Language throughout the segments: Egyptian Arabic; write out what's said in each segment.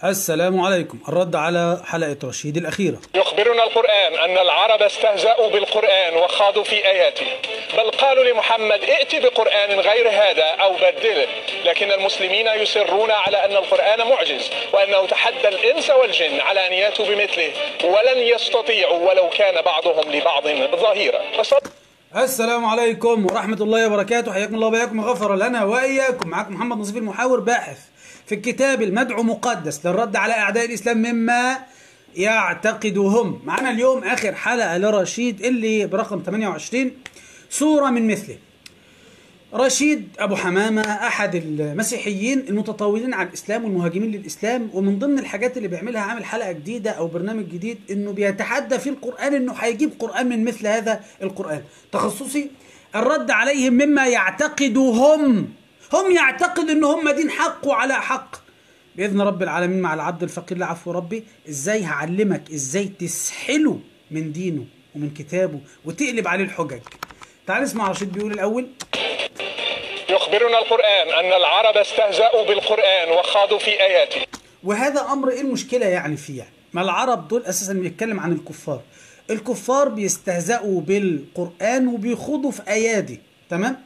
السلام عليكم الرد على حلقة رشيد الأخيرة يخبرنا القرآن أن العرب استهزأوا بالقرآن وخاضوا في آياته بل قالوا لمحمد ائت بقرآن غير هذا أو بدله لكن المسلمين يصرون على أن القرآن معجز وأنه تحدى الإنس والجن على أن يأتوا بمثله ولن يستطيعوا ولو كان بعضهم لبعض ظهيرا السلام عليكم ورحمة الله وبركاته حياكم الله وبياكم وغفر لنا وإياكم معكم محمد نصيف المحاور باحث في الكتاب المدعو مقدس للرد على أعداء الإسلام مما يعتقدهم معنا اليوم آخر حلقة لرشيد اللي برقم 28 صورة من مثله رشيد أبو حمامة أحد المسيحيين المتطاولين على الإسلام والمهاجمين للإسلام ومن ضمن الحاجات اللي بيعملها عامل حلقة جديدة أو برنامج جديد إنه بيتحدى في القرآن إنه هيجيب قرآن من مثل هذا القرآن تخصصي الرد عليهم مما يعتقدهم هم يعتقد إن هم دين حق وعلى حق بإذن رب العالمين مع العبد الفقير لعفو ربي إزاي هعلمك إزاي تسحله من دينه ومن كتابه وتقلب عليه الحجج تعال اسمع رشيد بيقول الأول يخبرنا القرآن أن العرب استهزأوا بالقرآن وخاضوا في آياته وهذا امر ايه المشكله يعني فيه يعني ما العرب دول اساسا بيتكلم عن الكفار الكفار بيستهزئوا بالقران وبيخوضوا في ايادي تمام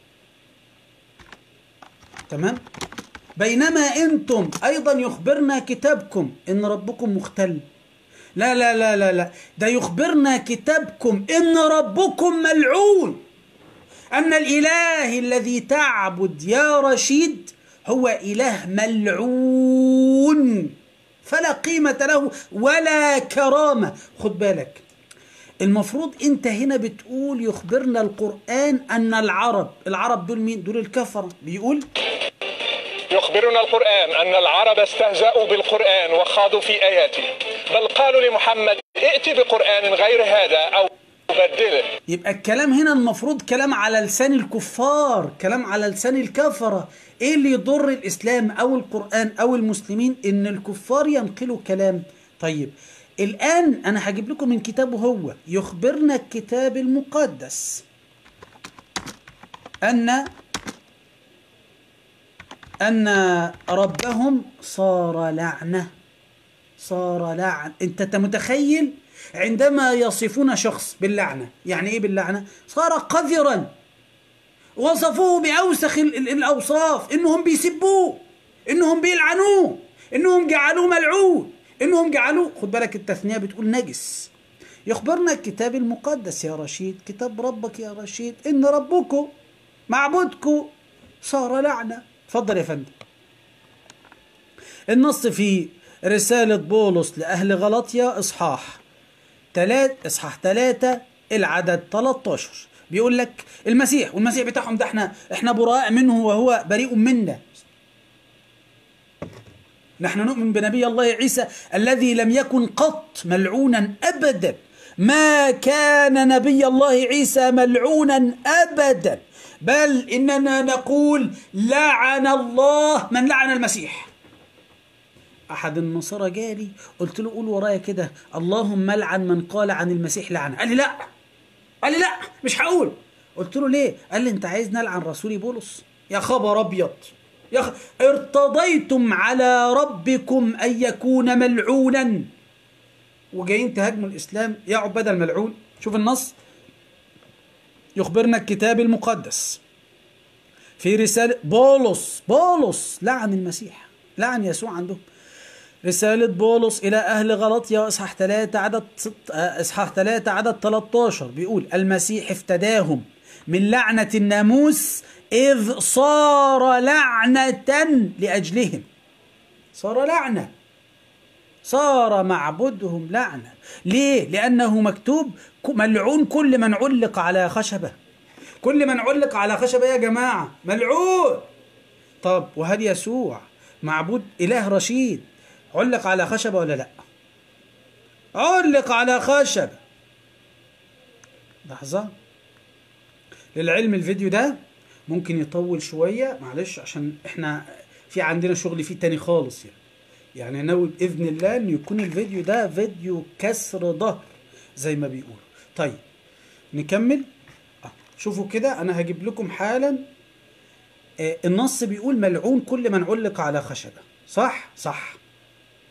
تمام بينما انتم ايضا يخبرنا كتابكم ان ربكم مختل لا لا لا لا لا ده يخبرنا كتابكم ان ربكم ملعون أن الإله الذي تعبد يا رشيد هو إله ملعون فلا قيمة له ولا كرامة خد بالك المفروض انت هنا بتقول يخبرنا القرآن أن العرب العرب دول مين دول الكفرة بيقول يخبرنا القرآن أن العرب استهزأوا بالقرآن وخاضوا في آياته بل قالوا لمحمد ائت بقرآن غير هذا أو بدله يبقى الكلام هنا المفروض كلام على لسان الكفار كلام على لسان الكفرة ايه اللي يضر الاسلام او القرآن او المسلمين ان الكفار ينقلوا كلام طيب الان انا هجيب لكم من كتابه هو يخبرنا الكتاب المقدس ان ان ربهم صار لعنه صار لعن انت متخيل عندما يصفون شخص باللعنة يعني ايه باللعنة صار قذرا وصفوه بأوسخ الأوصاف إنهم بيسبوه إنهم بيلعنوه إنهم جعلوه ملعون إنهم جعلوه خد بالك التثنية بتقول نجس يخبرنا الكتاب المقدس يا رشيد كتاب ربك يا رشيد إن ربكم معبودكم صار لعنة اتفضل يا فندم النص في رسالة بولس لأهل غلطية إصحاح تلات اصحاح ثلاثة العدد 13 بيقول لك المسيح والمسيح بتاعهم ده احنا احنا براء منه وهو بريء منا نحن نؤمن بنبي الله عيسى الذي لم يكن قط ملعونا ابدا ما كان نبي الله عيسى ملعونا ابدا بل اننا نقول لعن الله من لعن المسيح احد النصارى جالي قلت له قول ورايا كده اللهم لعن من قال عن المسيح لعنه قال لي لا قال لي لا مش هقول قلت له ليه قال لي انت عايز نلعن رسولي بولس يا خبر ابيض يا خ... ارتضيتم على ربكم ان يكون ملعونا وجايين تهاجموا الاسلام يا عباد الملعون شوف النص يخبرنا الكتاب المقدس في رسالة بولس بولس لعن المسيح لعن يسوع عندهم رسالة بولس إلى أهل غلطية إصحاح 3 عدد إصحاح 3 عدد 13 بيقول المسيح افتداهم من لعنة الناموس إذ صار لعنة لأجلهم صار لعنة صار معبودهم لعنة ليه؟ لأنه مكتوب ملعون كل من علق على خشبة كل من علق على خشبة يا جماعة ملعون طب وهل يسوع معبود إله رشيد علق على خشبة ولا لا علق على خشبة لحظة للعلم الفيديو ده ممكن يطول شوية معلش عشان احنا في عندنا شغل فيه تاني خالص يعني يعني ناوي بإذن الله ان يكون الفيديو ده فيديو كسر ظهر زي ما بيقولوا طيب نكمل آه. شوفوا كده انا هجيب لكم حالا آه النص بيقول ملعون كل من علق على خشبة صح صح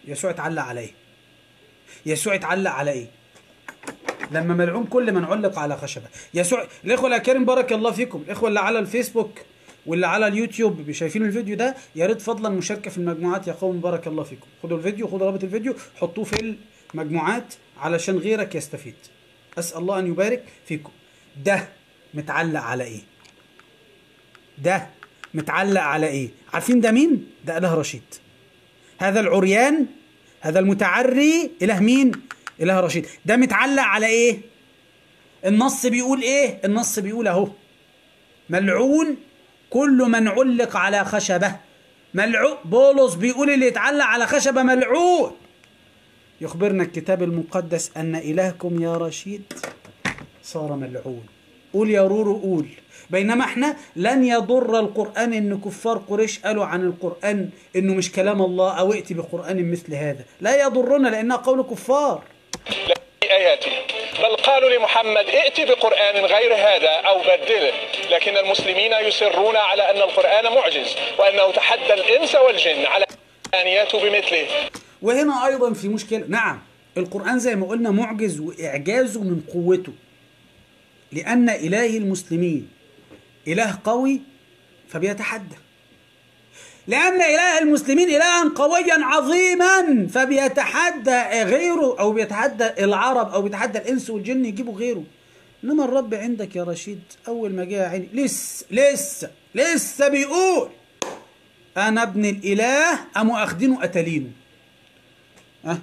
يسوع اتعلق على ايه يسوع اتعلق على ايه لما ملعون كل من علق على خشبه يسوع الاخوه الاكارم بارك الله فيكم الاخوه اللي على الفيسبوك واللي على اليوتيوب شايفين الفيديو ده يا ريت فضلا مشاركه في المجموعات يا قوم بارك الله فيكم خدوا الفيديو خدوا رابط الفيديو حطوه في المجموعات علشان غيرك يستفيد اسال الله ان يبارك فيكم ده متعلق على ايه ده متعلق على ايه عارفين ده مين ده اله رشيد هذا العريان هذا المتعري اله مين اله رشيد ده متعلق على ايه النص بيقول ايه النص بيقول اهو ملعون كل من علق على خشبه ملعون بولس بيقول اللي يتعلق على خشبه ملعون يخبرنا الكتاب المقدس ان الهكم يا رشيد صار ملعون قول يا رورو قول بينما احنا لن يضر القرآن ان كفار قريش قالوا عن القرآن انه مش كلام الله او ائتي بقرآن مثل هذا لا يضرنا لانها قول كفار آياته بل قالوا لمحمد ائت بقرآن غير هذا أو بدله لكن المسلمين يصرون على أن القرآن معجز وأنه تحدى الإنس والجن على أن يأتوا بمثله وهنا ايضا في مشكله نعم القران زي ما قلنا معجز واعجازه من قوته لان اله المسلمين اله قوي فبيتحدى لأن إله المسلمين إلها قويا عظيما فبيتحدى غيره أو بيتحدى العرب أو بيتحدى الإنس والجن يجيبوا غيره إنما الرب عندك يا رشيد أول ما جه عيني لسه لسه لسه بيقول أنا ابن الإله قاموا أخدينه قتلينه أه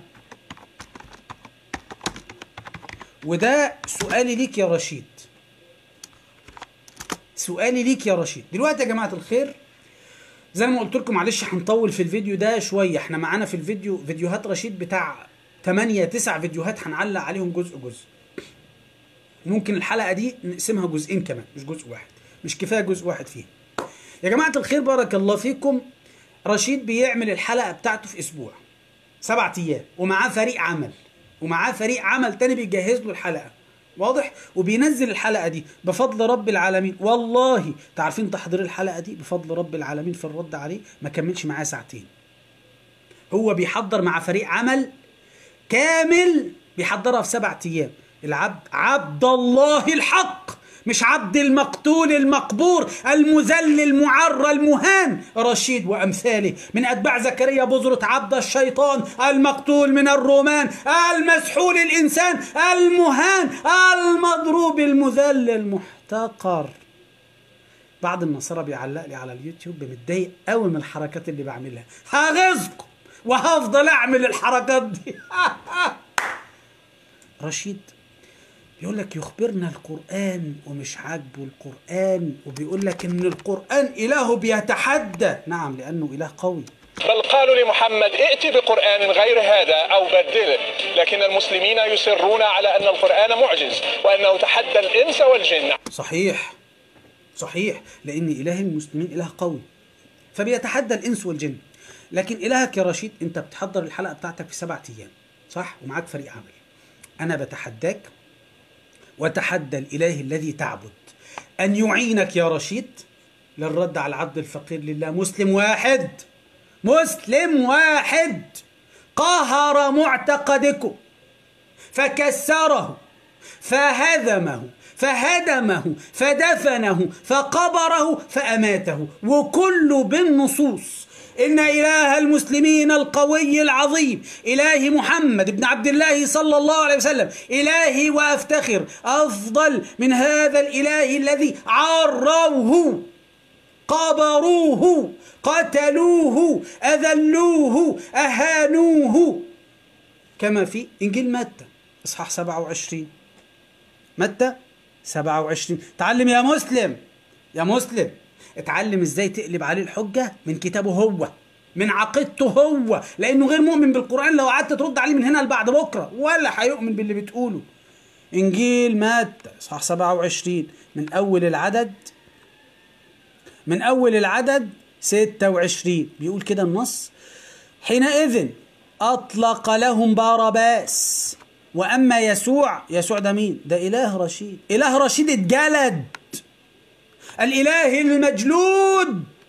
وده سؤالي ليك يا رشيد سؤالي ليك يا رشيد دلوقتي يا جماعة الخير زي ما قلت لكم معلش هنطول في الفيديو ده شويه احنا معانا في الفيديو فيديوهات رشيد بتاع 8 9 فيديوهات هنعلق عليهم جزء جزء ممكن الحلقه دي نقسمها جزئين كمان مش جزء واحد مش كفايه جزء واحد فيها يا جماعه الخير بارك الله فيكم رشيد بيعمل الحلقه بتاعته في اسبوع سبعة ايام ومعاه فريق عمل ومعاه فريق عمل تاني بيجهز له الحلقه واضح وبينزل الحلقه دي بفضل رب العالمين والله تعرفين تحضير الحلقه دي بفضل رب العالمين في الرد عليه ما كملش معاه ساعتين هو بيحضر مع فريق عمل كامل بيحضرها في سبعة ايام العبد عبد الله الحق مش عبد المقتول المقبور المذل المعرى المهان رشيد وامثاله من اتباع زكريا بذرة عبد الشيطان المقتول من الرومان المسحول الانسان المهان المضروب المذل المحتقر بعض النصارى بيعلق لي على اليوتيوب متضايق قوي من الحركات اللي بعملها هغيظكم وهفضل اعمل الحركات دي رشيد يقول لك يخبرنا القرآن ومش عاجبه القرآن وبيقول لك إن القرآن إله بيتحدى نعم لأنه إله قوي بل قالوا لمحمد ائت بقرآن غير هذا أو بدله لكن المسلمين يصرون على أن القرآن معجز وأنه تحدى الإنس والجن صحيح صحيح لأن إله المسلمين إله قوي فبيتحدى الإنس والجن لكن إلهك يا رشيد أنت بتحضر الحلقة بتاعتك في سبعة أيام صح ومعاك فريق عمل أنا بتحداك وتحدى الإله الذي تعبد أن يعينك يا رشيد للرد على العبد الفقير لله مسلم واحد مسلم واحد قهر معتقدكم فكسره فهدمه فهدمه فدفنه فقبره فأماته وكل بالنصوص إن إله المسلمين القوي العظيم إله محمد بن عبد الله صلى الله عليه وسلم إلهي وأفتخر أفضل من هذا الإله الذي عروه قبروه قتلوه أذلوه أهانوه كما في إنجيل متى إصحاح 27 متى 27 تعلم يا مسلم يا مسلم اتعلم ازاي تقلب عليه الحجة من كتابه هو من عقيدته هو لانه غير مؤمن بالقرآن لو قعدت ترد عليه من هنا لبعد بكرة ولا هيؤمن باللي بتقوله انجيل متى اصحاح 27 من اول العدد من اول العدد 26 بيقول كده النص حينئذ اطلق لهم بارباس واما يسوع يسوع ده مين ده اله رشيد اله رشيد اتجلد الاله المجلود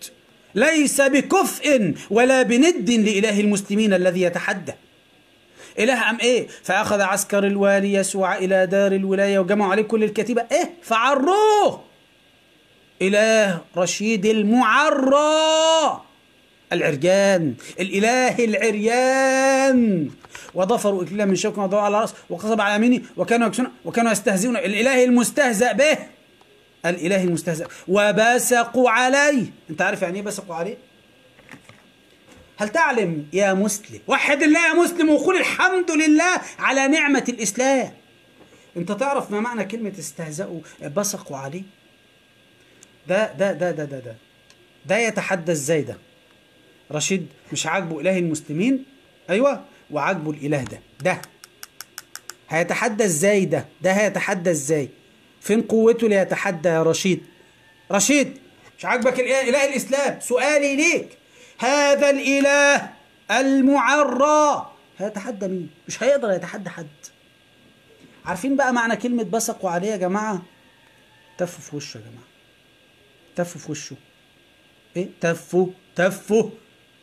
ليس بكفء ولا بند لإله المسلمين الذي يتحدى إله أم إيه فأخذ عسكر الوالي يسوع إلى دار الولاية وجمعوا عليه كل الكتيبة إيه فعروه إله رشيد المعرى العريان الإله العريان وضفروا إكليلا من شوك وضعوا على رأس وقصب على يمينه وكانوا يكسون وكانوا يستهزئون الإله المستهزأ به الإله المستهزأ وبسقوا عليه أنت عارف يعني إيه بسقوا عليه؟ هل تعلم يا مسلم وحد الله يا مسلم وقول الحمد لله على نعمة الإسلام أنت تعرف ما معنى كلمة استهزأوا بسقوا عليه؟ ده ده ده ده ده ده ده يتحدى ازاي ده رشيد مش عاجبه اله المسلمين ايوه وعاجبه الاله ده ده هيتحدى ازاي ده ده هيتحدى ازاي فين قوته ليتحدى يا رشيد رشيد مش عاجبك الاله اله الاسلام سؤالي ليك هذا الاله المعرى هيتحدى مين مش هيقدر يتحدى حد عارفين بقى معنى كلمة بصقوا عليه يا جماعة تفوا في وشه يا جماعة تفوا في وشه ايه تفوا تفوا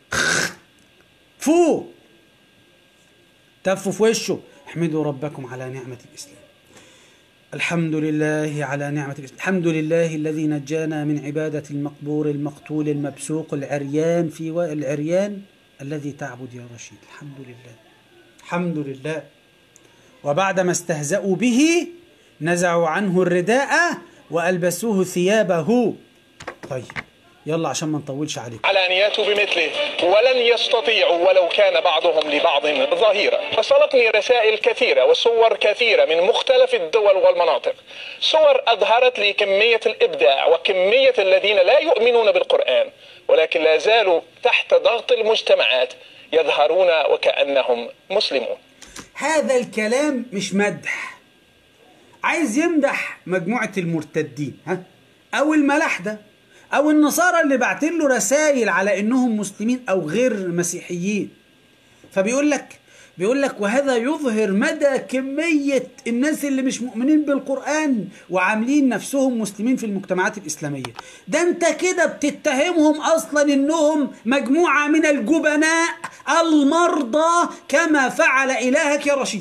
فو تفوا في وشه احمدوا ربكم على نعمة الإسلام الحمد لله على نعمة الإسلام الحمد لله الذي نجانا من عبادة المقبور المقتول المبسوق العريان في و... العريان الذي تعبد يا رشيد الحمد لله الحمد لله وبعدما استهزأوا به نزعوا عنه الرداء وألبسوه ثيابه طيب يلا عشان ما نطولش عليكم على أن يأتوا بمثله ولن يستطيعوا ولو كان بعضهم لبعض ظهيرا وصلتني رسائل كثيرة وصور كثيرة من مختلف الدول والمناطق صور أظهرت لي كمية الإبداع وكمية الذين لا يؤمنون بالقرآن ولكن لا زالوا تحت ضغط المجتمعات يظهرون وكأنهم مسلمون هذا الكلام مش مدح عايز يمدح مجموعة المرتدين ها أو الملاحدة أو النصارى اللي بعتين له رسائل على إنهم مسلمين أو غير مسيحيين فبيقول لك بيقول لك وهذا يظهر مدى كمية الناس اللي مش مؤمنين بالقرآن وعاملين نفسهم مسلمين في المجتمعات الإسلامية ده أنت كده بتتهمهم أصلا إنهم مجموعة من الجبناء المرضى كما فعل إلهك يا رشيد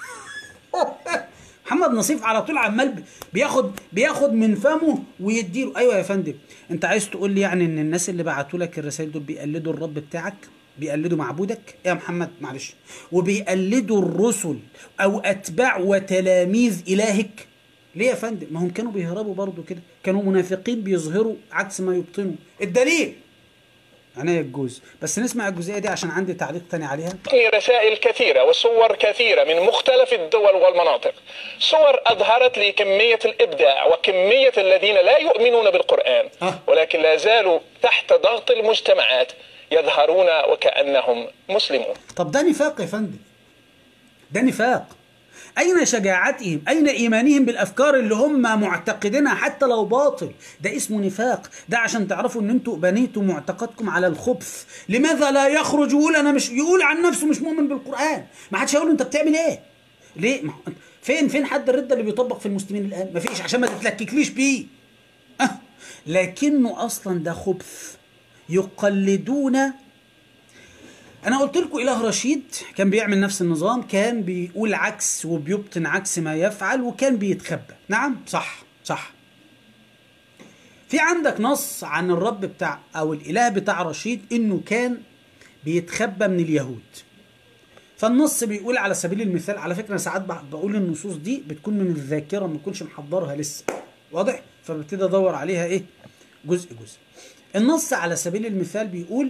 محمد نصيف على طول عمال بياخد بياخد من فمه ويديله ايوه يا فندم انت عايز تقول لي يعني ان الناس اللي بعتوا لك الرسائل دول بيقلدوا الرب بتاعك بيقلدوا معبودك يا محمد معلش وبيقلدوا الرسل او اتباع وتلاميذ الهك ليه يا فندم ما هم كانوا بيهربوا برضه كده كانوا منافقين بيظهروا عكس ما يبطنوا الدليل عناية الجوز بس نسمع الجزئية دي عشان عندي تعليق تاني عليها رسائل كثيرة وصور كثيرة من مختلف الدول والمناطق صور أظهرت لي كمية الإبداع وكمية الذين لا يؤمنون بالقرآن آه. ولكن لا زالوا تحت ضغط المجتمعات يظهرون وكأنهم مسلمون طب ده نفاق يا فندم ده نفاق أين شجاعتهم أين إيمانهم بالأفكار اللي هم معتقدينها حتى لو باطل ده اسمه نفاق ده عشان تعرفوا أن أنتوا بنيتوا معتقدكم على الخبث لماذا لا يخرج يقول أنا مش يقول عن نفسه مش مؤمن بالقرآن ما حدش هيقول له أنت بتعمل إيه ليه ما هو- فين فين حد الردة اللي بيطبق في المسلمين الآن مفيش عشان ما تتلككليش بيه أه. لكنه أصلا ده خبث يقلدون انا قلت لكم اله رشيد كان بيعمل نفس النظام كان بيقول عكس وبيبطن عكس ما يفعل وكان بيتخبى نعم صح صح في عندك نص عن الرب بتاع او الاله بتاع رشيد انه كان بيتخبى من اليهود فالنص بيقول على سبيل المثال على فكره أنا ساعات ب- بقول النصوص دي بتكون من الذاكره ما بكونش محضرها لسه واضح فببتدي ادور عليها ايه جزء جزء النص على سبيل المثال بيقول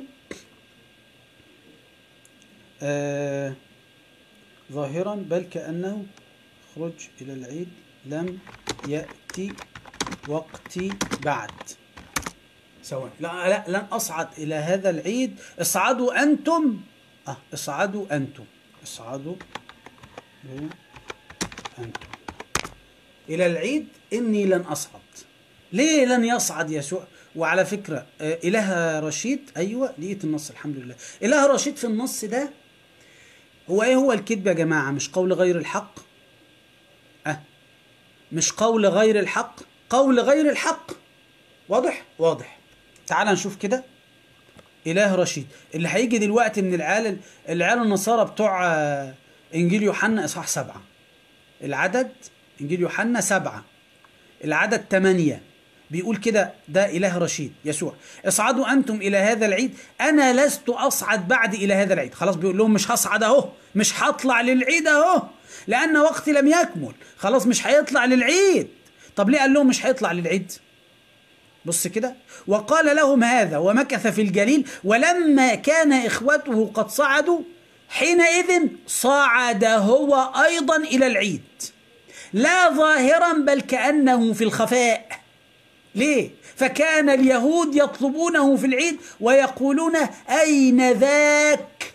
آه ظاهرا بل كأنه خرج إلى العيد لم يأتي وقتي بعد سواء لا لا لن أصعد إلى هذا العيد اصعدوا أنتم آه اصعدوا أنتم اصعدوا أنتم إلى العيد إني لن أصعد ليه لن يصعد يسوع وعلى فكرة آه، إله رشيد أيوة لقيت النص الحمد لله إله رشيد في النص ده هو إيه هو الكذب يا جماعة مش قول غير الحق أه مش قول غير الحق قول غير الحق واضح واضح تعال نشوف كده اله رشيد اللي هيجي دلوقتي من العيال العيال النصارى بتوع آه، انجيل يوحنا اصحاح سبعة العدد انجيل يوحنا سبعة العدد ثمانية بيقول كده ده اله رشيد يسوع اصعدوا انتم الى هذا العيد انا لست اصعد بعد الى هذا العيد خلاص بيقول لهم مش هصعد اهو مش هطلع للعيد اهو لان وقتي لم يكمل خلاص مش هيطلع للعيد طب ليه قال لهم مش هيطلع للعيد بص كده وقال لهم هذا ومكث في الجليل ولما كان اخوته قد صعدوا حينئذ صعد هو ايضا الى العيد لا ظاهرا بل كانه في الخفاء ليه فكان اليهود يطلبونه في العيد ويقولون اين ذاك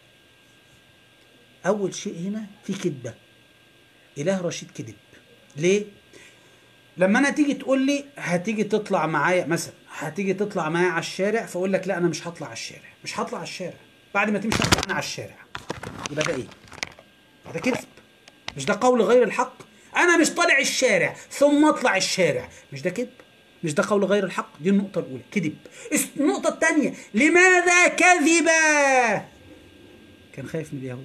اول شيء هنا في كذبه اله رشيد كذب ليه لما انا تيجي تقول لي هتيجي تطلع معايا مثلا هتيجي تطلع معايا على الشارع فاقول لك لا انا مش هطلع على الشارع مش هطلع على الشارع بعد ما تمشي اطلع انا على الشارع يبقى ده ايه ده كذب مش ده قول غير الحق انا مش طالع الشارع ثم اطلع الشارع مش ده كذب مش ده قول غير الحق دي النقطة الأولى كذب النقطة الثانية لماذا كذب كان خايف من اليهود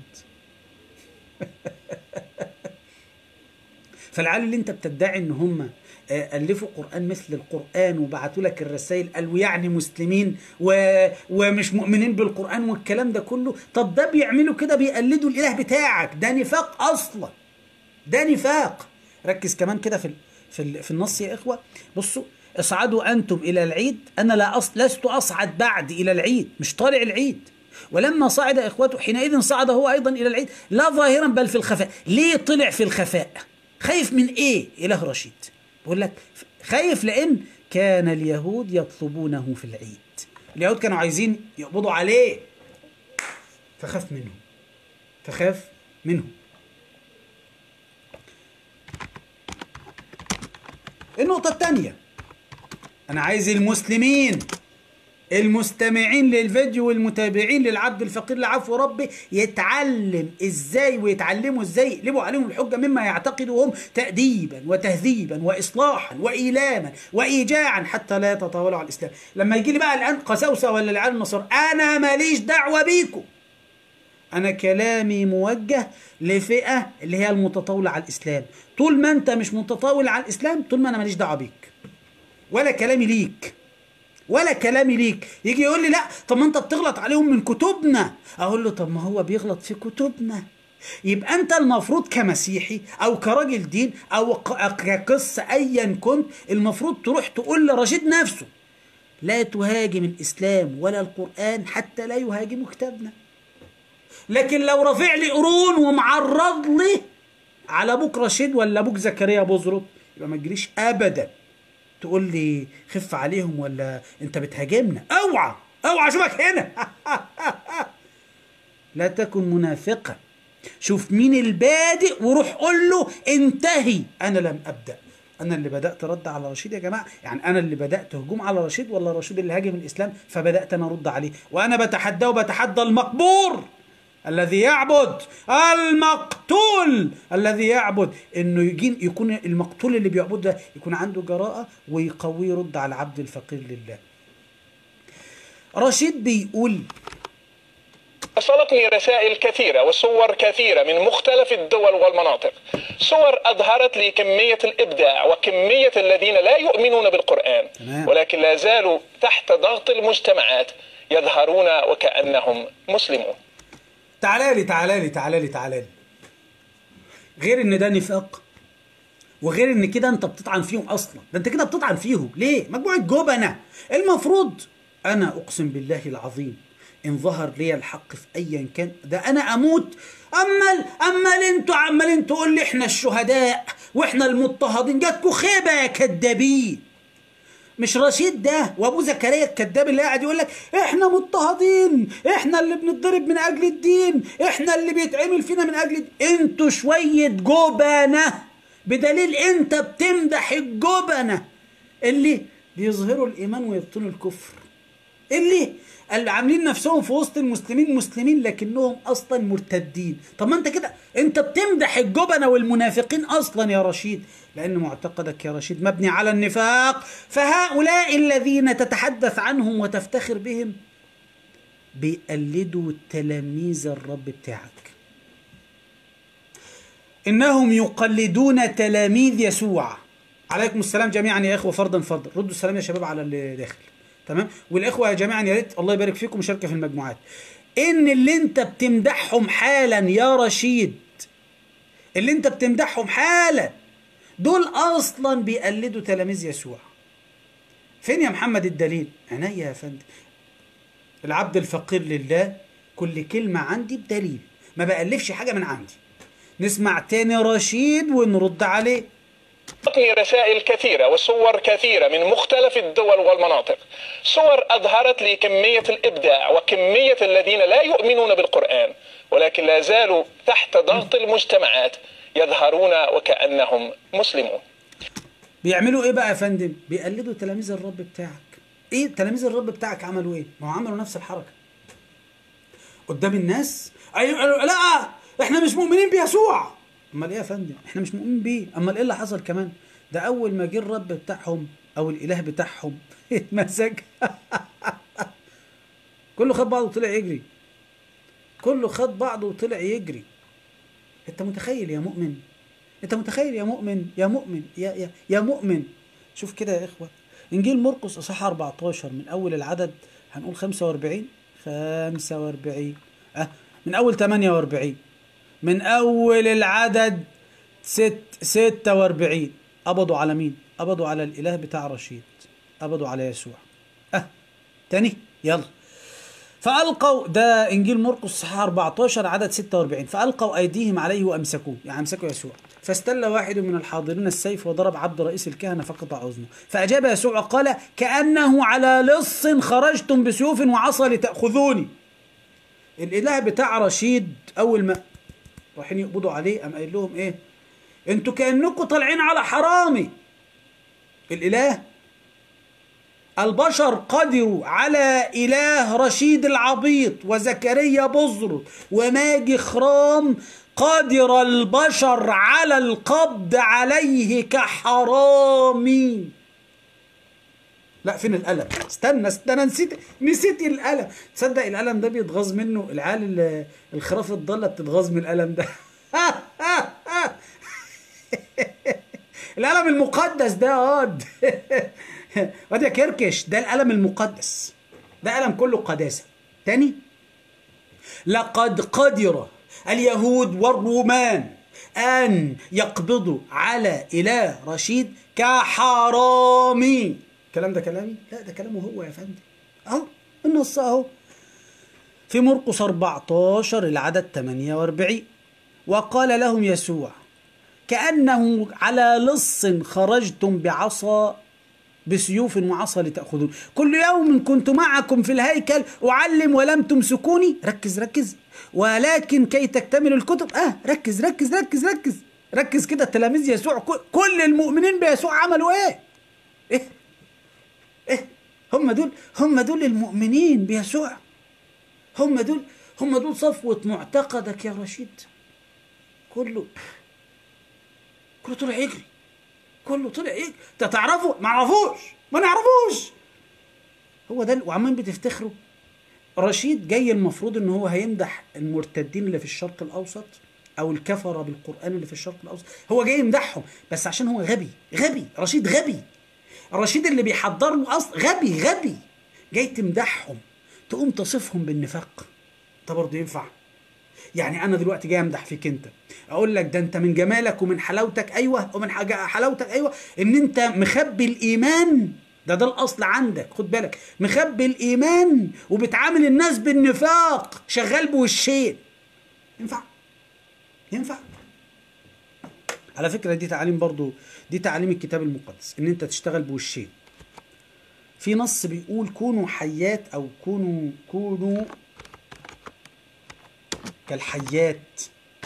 فالعيال اللي انت بتدعي ان هم آه، الفوا قران مثل القران وبعتوا لك الرسائل قالوا يعني مسلمين و... ومش مؤمنين بالقران والكلام ده كله طب ده بيعملوا كده بيقلدوا الاله بتاعك ده نفاق اصلا ده نفاق ركز كمان كده في ال... في ال... في النص يا اخوه بصوا اصعدوا انتم الى العيد انا لا أص... لست اصعد بعد الى العيد مش طالع العيد ولما صعد اخوته حينئذ صعد هو ايضا الى العيد لا ظاهرا بل في الخفاء ليه طلع في الخفاء خايف من ايه اله رشيد بقول لك خايف لان كان اليهود يطلبونه في العيد اليهود كانوا عايزين يقبضوا عليه فخاف منهم فخاف منهم النقطة الثانية أنا عايز المسلمين المستمعين للفيديو والمتابعين للعبد الفقير لعفو ربي يتعلم ازاي ويتعلموا ازاي يقلبوا عليهم الحجه مما يعتقدوا هم تاديبا وتهذيبا واصلاحا وايلاما وايجاعا حتى لا يتطاولوا على الاسلام لما يجي لي بقى الان قساوسه ولا العيال النصارى انا ماليش دعوه بيكم انا كلامي موجه لفئه اللي هي المتطاوله على الاسلام طول ما انت مش متطاول على الاسلام طول ما انا ماليش دعوه بيك ولا كلامي ليك ولا كلامي ليك يجي يقول لي لا طب ما انت بتغلط عليهم من كتبنا اقول له طب ما هو بيغلط في كتبنا يبقى انت المفروض كمسيحي او كراجل دين او ق- كقصه ايا كنت المفروض تروح تقول لرشيد نفسه لا تهاجم الاسلام ولا القران حتى لا يهاجموا كتابنا لكن لو رافع لي قرون ومعرض لي على ابوك رشيد ولا ابوك زكريا بزرط يبقى ما تجريش ابدا تقول لي خف عليهم ولا انت بتهاجمنا اوعى اوعى اشوفك هنا لا تكن منافقا شوف مين البادئ وروح قول له انتهي انا لم ابدا انا اللي بدات رد على رشيد يا جماعه يعني انا اللي بدات هجوم على رشيد ولا رشيد اللي هاجم الاسلام فبدات انا ارد عليه وانا بتحداه وبتحدى المقبور الذي يعبد المقتول الذي يعبد انه يجين يكون المقتول اللي بيعبد ده يكون عنده جراءه ويقويه يرد على العبد الفقير لله رشيد بيقول وصلتني رسائل كثيرة وصور كثيرة من مختلف الدول والمناطق صور أظهرت لي كمية الإبداع وكمية الذين لا يؤمنون بالقرآن تمام. ولكن لا زالوا تحت ضغط المجتمعات يظهرون وكأنهم مسلمون تعالى لي تعالى لي تعالى لي تعالى لي غير ان ده نفاق وغير ان كده انت بتطعن فيهم اصلا ده انت كده بتطعن فيهم ليه مجموعه جبنه المفروض انا اقسم بالله العظيم ان ظهر لي الحق في ايا كان ده انا اموت امال امال انتوا عمالين تقول لي احنا الشهداء واحنا المضطهدين جاتكوا خيبه يا كدابين مش رشيد ده وابو زكريا الكذاب اللي قاعد يقول لك احنا مضطهدين احنا اللي بنتضرب من اجل الدين احنا اللي بيتعمل فينا من اجل الدين. انتوا شويه جبنه بدليل انت بتمدح الجبنه اللي بيظهروا الايمان ويبطنوا الكفر اللي اللي عاملين نفسهم في وسط المسلمين مسلمين لكنهم اصلا مرتدين طب ما انت كده انت بتمدح الجبنه والمنافقين اصلا يا رشيد لان معتقدك يا رشيد مبني على النفاق فهؤلاء الذين تتحدث عنهم وتفتخر بهم بيقلدوا تلاميذ الرب بتاعك انهم يقلدون تلاميذ يسوع عليكم السلام جميعا يا اخوه فردا فردا ردوا السلام يا شباب على اللي داخل تمام والاخوه جميعا يا ريت الله يبارك فيكم مشاركه في المجموعات ان اللي انت بتمدحهم حالا يا رشيد اللي انت بتمدحهم حالا دول اصلا بيقلدوا تلاميذ يسوع فين يا محمد الدليل عينيا يا فندم العبد الفقير لله كل كلمة عندي بدليل ما بألفش حاجة من عندي نسمع تاني رشيد ونرد عليه أعطني رسائل كثيرة وصور كثيرة من مختلف الدول والمناطق صور أظهرت لي كمية الإبداع وكمية الذين لا يؤمنون بالقرآن ولكن لا زالوا تحت ضغط المجتمعات يظهرون وكأنهم مسلمون بيعملوا ايه بقى يا فندم بيقلدوا تلاميذ الرب بتاعك ايه تلاميذ الرب بتاعك عملوا ايه ما هو عملوا نفس الحركه قدام الناس ايوه أيوة، لا احنا مش مؤمنين بيسوع امال ايه يا فندم احنا مش مؤمنين بيه امال ايه اللي حصل كمان ده اول ما جه الرب بتاعهم او الاله بتاعهم اتمسك كله خد بعضه وطلع يجري كله خد بعضه وطلع يجري انت متخيل يا مؤمن انت متخيل يا مؤمن يا مؤمن يا يا, يا مؤمن شوف كده يا اخوه انجيل مرقس اصحاح 14 من اول العدد هنقول 45 45 اه من اول 48 من اول العدد ست 46 قبضوا على مين قبضوا على الاله بتاع رشيد قبضوا على يسوع اه تاني يلا فألقوا ده إنجيل مرقس صحاح 14 عدد 46 فألقوا أيديهم عليه وأمسكوه يعني أمسكوا يسوع فاستل واحد من الحاضرين السيف وضرب عبد رئيس الكهنة فقطع أذنه فأجاب يسوع وقال كأنه على لص خرجتم بسيوف وعصا لتأخذوني الإله بتاع رشيد أول ما رايحين يقبضوا عليه قام قايل لهم إيه أنتوا كأنكم طالعين على حرامي الإله البشر قدروا على إله رشيد العبيط وزكريا بزرط وماجي خرام قدر البشر على القبض عليه كحرامي لا فين القلم استنى استنى نسيت نسيت القلم تصدق القلم ده بيتغاظ منه العيال ال- الخراف الضاله بتتغاظ من القلم ده القلم المقدس ده اه واد يا كركش ده القلم المقدس ده قلم كله قداسه تاني لقد قدر اليهود والرومان ان يقبضوا على اله رشيد كحرامي الكلام ده كلامي لا ده كلامه هو يا فندم اهو النص اهو في مرقس 14 العدد 48 وقال لهم يسوع كأنه على لص خرجتم بعصا بسيوف وعصا لتأخذون كل يوم كنت معكم في الهيكل أعلم ولم تمسكوني ركز ركز ولكن كي تكتمل الكتب اه ركز ركز ركز ركز ركز كده تلاميذ يسوع كل- كل المؤمنين بيسوع عملوا ايه ايه ايه هم دول هم دول المؤمنين بيسوع هم دول هم دول صفوة معتقدك يا رشيد كله كله طلع يجري كله طلع يجري انت تعرفه ما عرفوش ما نعرفوش هو ده وعمال بتفتخروا رشيد جاي المفروض ان هو هيمدح المرتدين اللي في الشرق الاوسط او الكفره بالقران اللي في الشرق الاوسط هو جاي يمدحهم بس عشان هو غبي غبي رشيد غبي الرشيد اللي بيحضر له اصل غبي غبي جاي تمدحهم تقوم تصفهم بالنفاق ده برضه ينفع يعني انا دلوقتي جاي امدح فيك انت اقول لك ده انت من جمالك ومن حلاوتك ايوه ومن حاجة حلاوتك ايوه ان انت مخبي الايمان ده ده الاصل عندك خد بالك مخبي الايمان وبتعامل الناس بالنفاق شغال بوشين ينفع ينفع على فكرة دي تعاليم برضو دي تعاليم الكتاب المقدس ان انت تشتغل بوشين في نص بيقول كونوا حيات او كونوا كونوا كالحيات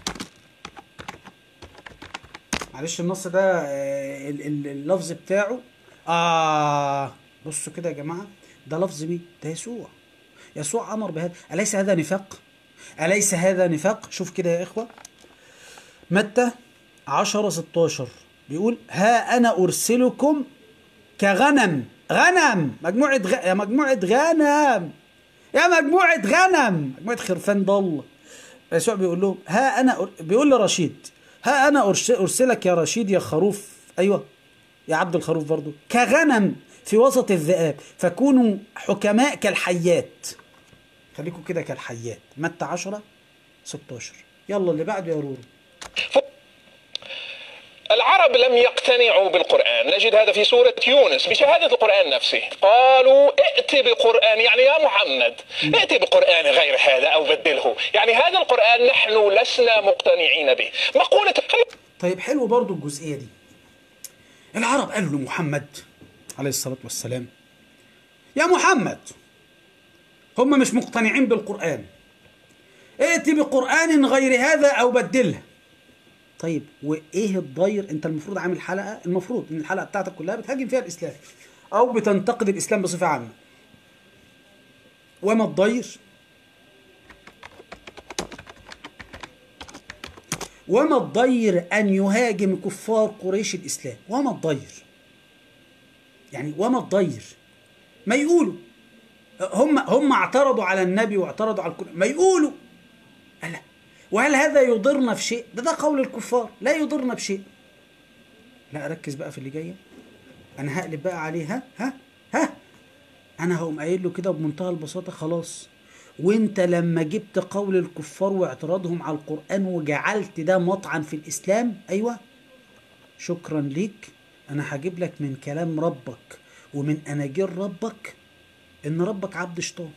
معلش النص ده آه، ال- ال- اللفظ بتاعه اه بصوا كده يا جماعه ده لفظ مين ده يسوع يسوع امر بهذا اليس هذا نفاق اليس هذا نفاق شوف كده يا اخوه متى 10 16 بيقول ها انا ارسلكم كغنم غنم مجموعه غ... يا مجموعه غنم يا مجموعة غنم مجموعة خرفان ضالة يسوع بيقول لهم ها أنا أر... بيقول لرشيد ها أنا أرش... أرسلك يا رشيد يا خروف أيوه يا عبد الخروف برضو كغنم في وسط الذئاب فكونوا حكماء كالحيات خليكم كده كالحيات متى 10 16 يلا اللي بعده يا رورو العرب لم يقتنعوا بالقرآن نجد هذا في سورة يونس بشهادة القرآن نفسه قالوا ائت بقرآن يعني يا محمد ائت بقرآن غير هذا أو بدله يعني هذا القرآن نحن لسنا مقتنعين به مقولة طيب حلو برضو الجزئية دي العرب قالوا لمحمد عليه الصلاة والسلام يا محمد هم مش مقتنعين بالقرآن ائت بقرآن غير هذا أو بدله طيب وايه الضير انت المفروض عامل حلقه المفروض ان الحلقه بتاعتك كلها بتهاجم فيها الاسلام او بتنتقد الاسلام بصفه عامه وما الضير وما الضير ان يهاجم كفار قريش الاسلام وما الضير يعني وما الضير ما يقولوا هم هم اعترضوا على النبي واعترضوا على القرآن ما يقولوا لا وهل هذا يضرنا في شيء ده ده قول الكفار لا يضرنا بشيء لا ركز بقى في اللي جايه انا هقلب بقى عليه ها ها ها انا هقوم قايل له كده بمنتهى البساطه خلاص وانت لما جبت قول الكفار واعتراضهم على القران وجعلت ده مطعن في الاسلام ايوه شكرا ليك انا هجيب لك من كلام ربك ومن اناجيل ربك ان ربك عبد شيطان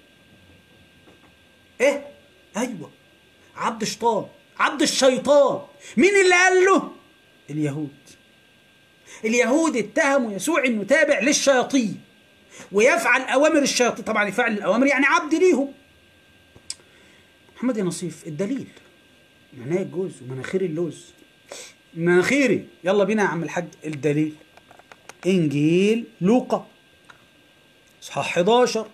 ايه ايوه عبد شيطان عبد الشيطان مين اللي قال له اليهود اليهود اتهموا يسوع انه تابع للشياطين ويفعل اوامر الشياطين طبعا يفعل الاوامر يعني عبد ليهم محمد يا نصيف الدليل معناه الجوز ومناخير اللوز مناخيري يلا بينا يا عم الحاج الدليل انجيل لوقا اصحاح 11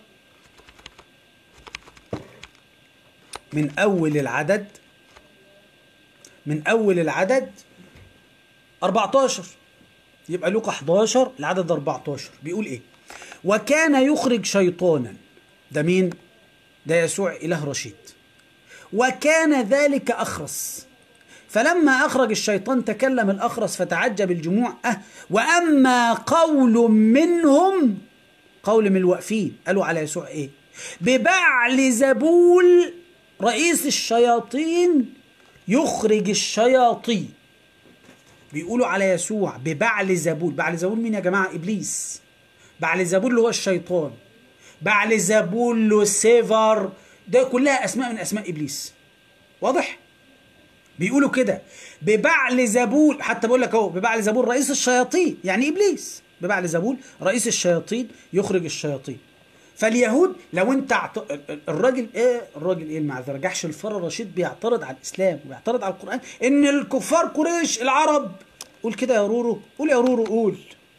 من اول العدد من اول العدد 14 يبقى لوقا 11 العدد 14 بيقول ايه وكان يخرج شيطانا ده مين ده يسوع اله رشيد وكان ذلك اخرس فلما اخرج الشيطان تكلم الاخرس فتعجب الجموع أه واما قول منهم قول من الواقفين قالوا على يسوع ايه ببعل زبول رئيس الشياطين يخرج الشياطين بيقولوا على يسوع ببعل زبول بعل زبول مين يا جماعة إبليس بعل زبول اللي هو الشيطان بعل زبول لوسيفر ده كلها أسماء من أسماء إبليس واضح بيقولوا كده ببعل زبول حتى بقول لك اهو ببعل زبول رئيس الشياطين يعني ابليس ببعل زبول رئيس الشياطين يخرج الشياطين فاليهود لو انت اعت... الراجل ايه الراجل ايه المعذره جحش الفار الرشيد بيعترض على الاسلام وبيعترض على القران ان الكفار قريش العرب قول كده يا رورو قول يا رورو قول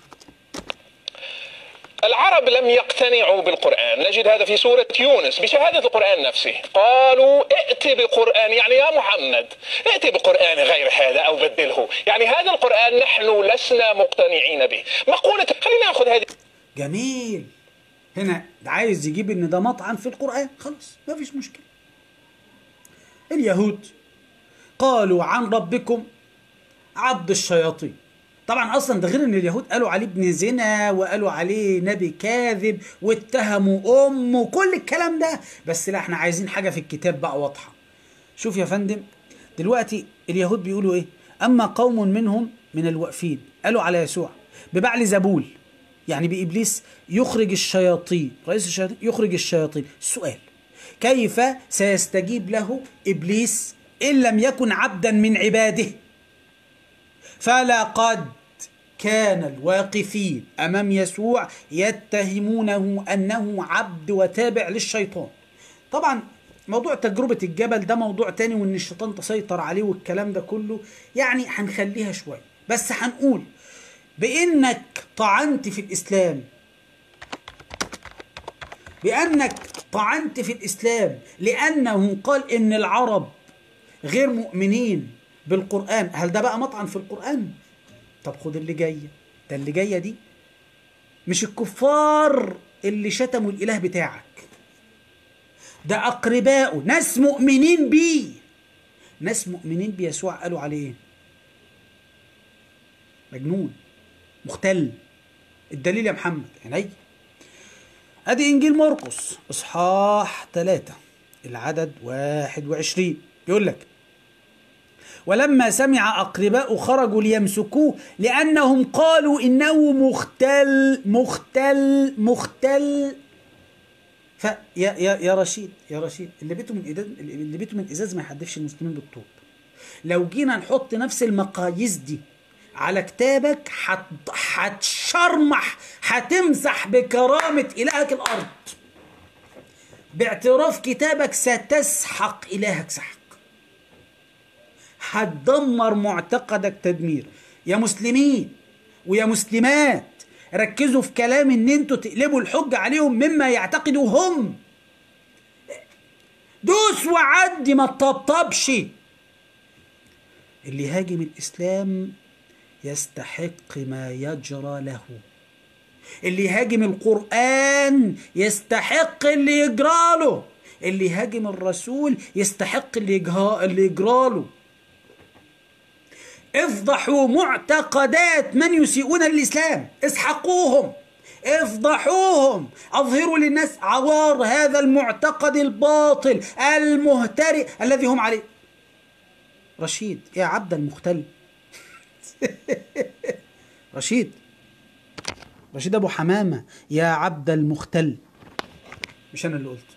العرب لم يقتنعوا بالقرآن نجد هذا في سورة يونس بشهادة القرآن نفسه قالوا ائت بقرآن يعني يا محمد ائت بقرآن غير هذا أو بدله يعني هذا القرآن نحن لسنا مقتنعين به مقولة خلينا نأخذ هذه جميل هنا ده عايز يجيب ان ده مطعن في القرآن خلاص ما فيش مشكلة اليهود قالوا عن ربكم عبد الشياطين طبعا اصلا ده غير ان اليهود قالوا عليه ابن زنا وقالوا عليه نبي كاذب واتهموا امه كل الكلام ده بس لا احنا عايزين حاجه في الكتاب بقى واضحه شوف يا فندم دلوقتي اليهود بيقولوا ايه اما قوم منهم من الواقفين قالوا على يسوع ببعل زبول يعني بابليس يخرج الشياطين رئيس الشياطين يخرج الشياطين السؤال كيف سيستجيب له ابليس ان لم يكن عبدا من عباده فلقد كان الواقفين امام يسوع يتهمونه انه عبد وتابع للشيطان طبعا موضوع تجربة الجبل ده موضوع تاني وان الشيطان تسيطر عليه والكلام ده كله يعني هنخليها شوية بس هنقول بانك طعنت في الاسلام بانك طعنت في الاسلام لانه قال ان العرب غير مؤمنين بالقرآن هل ده بقى مطعن في القرآن طب خد اللي جاية ده اللي جاية دي مش الكفار اللي شتموا الإله بتاعك ده أقربائه ناس مؤمنين بيه ناس مؤمنين بيسوع قالوا عليه ايه مجنون مختل الدليل يا محمد عيني ادي انجيل مرقس اصحاح ثلاثة العدد واحد وعشرين يقول لك ولما سمع أقرباء خرجوا ليمسكوه لأنهم قالوا إنه مختل مختل مختل فيا يا يا رشيد يا رشيد اللي بيته من إزاز اللي بيته من إزاز ما يحدفش المسلمين بالطوب لو جينا نحط نفس المقاييس دي على كتابك هت- هتشرمح هتمسح بكرامة إلهك الأرض باعتراف كتابك ستسحق إلهك سحق هتدمر معتقدك تدمير يا مسلمين ويا مسلمات ركزوا في كلام ان انتوا تقلبوا الحجة عليهم مما يعتقدوا هم دوس وعدي ما تطبطبش اللي هاجم الاسلام يستحق ما يجرى له اللي هاجم القرآن يستحق اللي يجرى له اللي هاجم الرسول يستحق اللي يجها اللي يجرى له افضحوا معتقدات من يسيئون للإسلام اسحقوهم افضحوهم اظهروا للناس عوار هذا المعتقد الباطل المهترئ الذي هم عليه رشيد يا عبد المختل رشيد رشيد ابو حمامه يا عبد المختل مش انا اللي قلت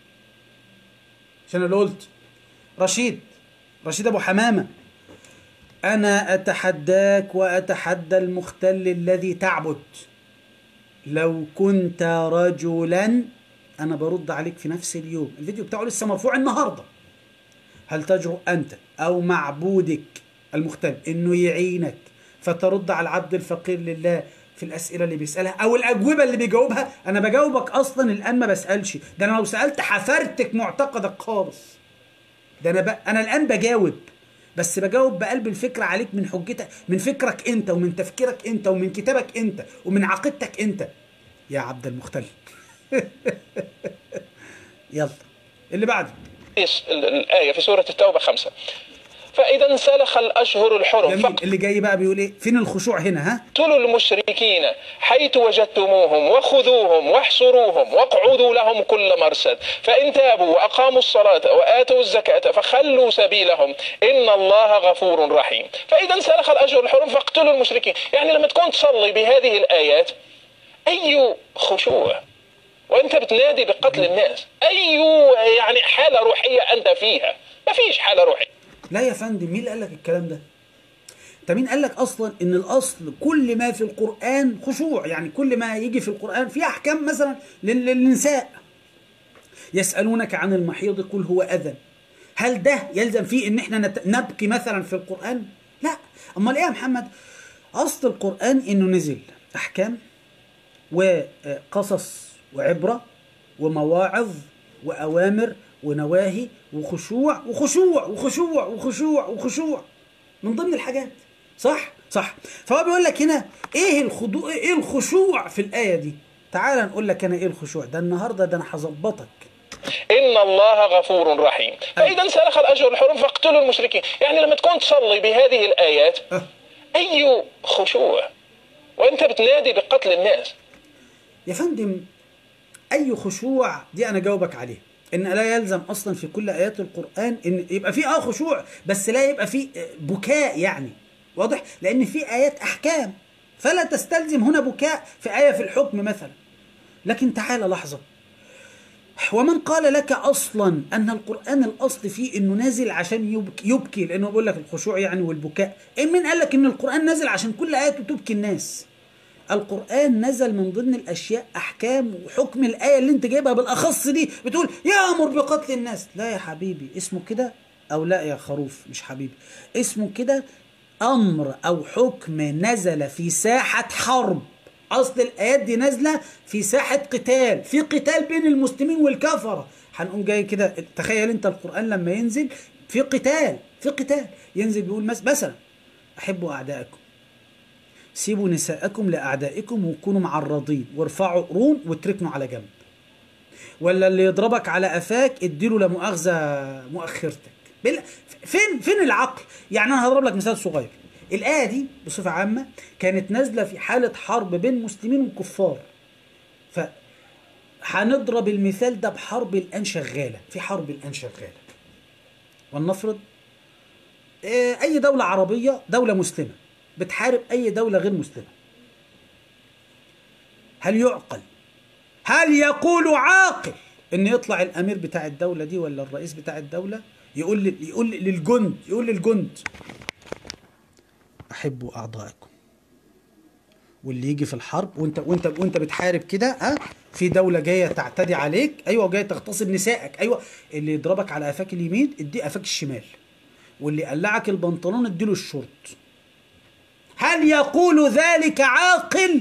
مش انا اللي قلت رشيد رشيد ابو حمامه انا اتحداك واتحدى المختل الذي تعبد لو كنت رجلا انا برد عليك في نفس اليوم الفيديو بتاعه لسه مرفوع النهارده هل تجرؤ انت او معبودك المختل انه يعينك فترد على العبد الفقير لله في الاسئله اللي بيسالها او الاجوبه اللي بيجاوبها انا بجاوبك اصلا الان ما بسالش ده انا لو سالت حفرتك معتقدك خالص ده انا ب... انا الان بجاوب بس بجاوب بقلب الفكره عليك من حجتك من فكرك انت ومن تفكيرك انت ومن كتابك انت ومن عقيدتك انت يا عبد المختل يلا اللي بعده الآية في سورة التوبة خمسة فإذا انسلخ الأشهر الحرم جميل اللي جاي بقى بيقول ايه فين الخشوع هنا ها فاقتلوا المشركين حيث وجدتموهم وخذوهم واحصروهم واقعدوا لهم كل مرصد فإن تابوا وأقاموا الصلاة وآتوا الزكاة فخلوا سبيلهم إن الله غفور رحيم فإذا انسلخ الأشهر الحرم فاقتلوا المشركين يعني لما تكون تصلي بهذه الآيات أي خشوع وانت بتنادي بقتل الناس اي يعني حاله روحيه انت فيها ما فيش حاله روحيه لا يا فندم مين اللي قال لك الكلام ده انت مين قال لك اصلا ان الاصل كل ما في القران خشوع يعني كل ما يجي في القران في احكام مثلا لل- للنساء يسالونك عن المحيض قل هو اذى هل ده يلزم فيه ان احنا نت- نبكي مثلا في القران لا امال ايه يا محمد اصل القران انه نزل احكام وقصص وعبرة ومواعظ وأوامر ونواهي وخشوع وخشوع وخشوع وخشوع وخشوع من ضمن الحاجات صح صح فهو بيقول لك هنا ايه الخضوع ايه الخشوع في الآية دي تعال نقول لك انا ايه الخشوع ده النهارده ده انا هظبطك ان الله غفور رحيم فاذا انسلخ الاشهر الحرم فاقتلوا المشركين يعني لما تكون تصلي بهذه الايات أه. اي خشوع وانت بتنادي بقتل الناس يا فندم اي خشوع دي انا جاوبك عليه ان لا يلزم اصلا في كل ايات القران ان يبقى في اه خشوع بس لا يبقى في بكاء يعني واضح لان في ايات احكام فلا تستلزم هنا بكاء في ايه في الحكم مثلا لكن تعال لحظه ومن قال لك اصلا ان القران الاصل فيه انه نازل عشان يبكي, يبكي لانه بيقول لك الخشوع يعني والبكاء إيه مين قال لك ان القران نازل عشان كل اياته تبكي الناس القرآن نزل من ضمن الأشياء أحكام وحكم الآية اللي أنت جايبها بالأخص دي بتقول يأمر بقتل الناس لا يا حبيبي اسمه كده أو لا يا خروف مش حبيبي اسمه كده أمر أو حكم نزل في ساحة حرب أصل الآيات دي نازلة في ساحة قتال في قتال بين المسلمين والكفرة هنقوم جاي كده تخيل أنت القرآن لما ينزل في قتال في قتال ينزل بيقول مس- مثلا أحبوا أعدائكم سيبوا نساءكم لأعدائكم وكونوا معرضين وارفعوا قرون واتركنوا على جنب ولا اللي يضربك على قفاك اديله لا مؤاخذه مؤخرتك بال... فين فين العقل يعني انا هضرب لك مثال صغير الايه دي بصفه عامه كانت نازله في حاله حرب بين مسلمين وكفار ف هنضرب المثال ده بحرب الان شغاله في حرب الان شغاله ولنفرض آه، اي دوله عربيه دوله مسلمه بتحارب اي دوله غير مسلمه هل يعقل هل يقول عاقل ان يطلع الامير بتاع الدوله دي ولا الرئيس بتاع الدوله يقول لل- يقول للجند يقول للجند احبوا اعضائكم واللي يجي في الحرب وانت وانت وانت بتحارب كده ها في دوله جايه تعتدي عليك ايوه جايه تغتصب نسائك ايوه اللي يضربك على قفاك اليمين اديه قفاك الشمال واللي يقلعك البنطلون اديله الشورت هل يقول ذلك عاقل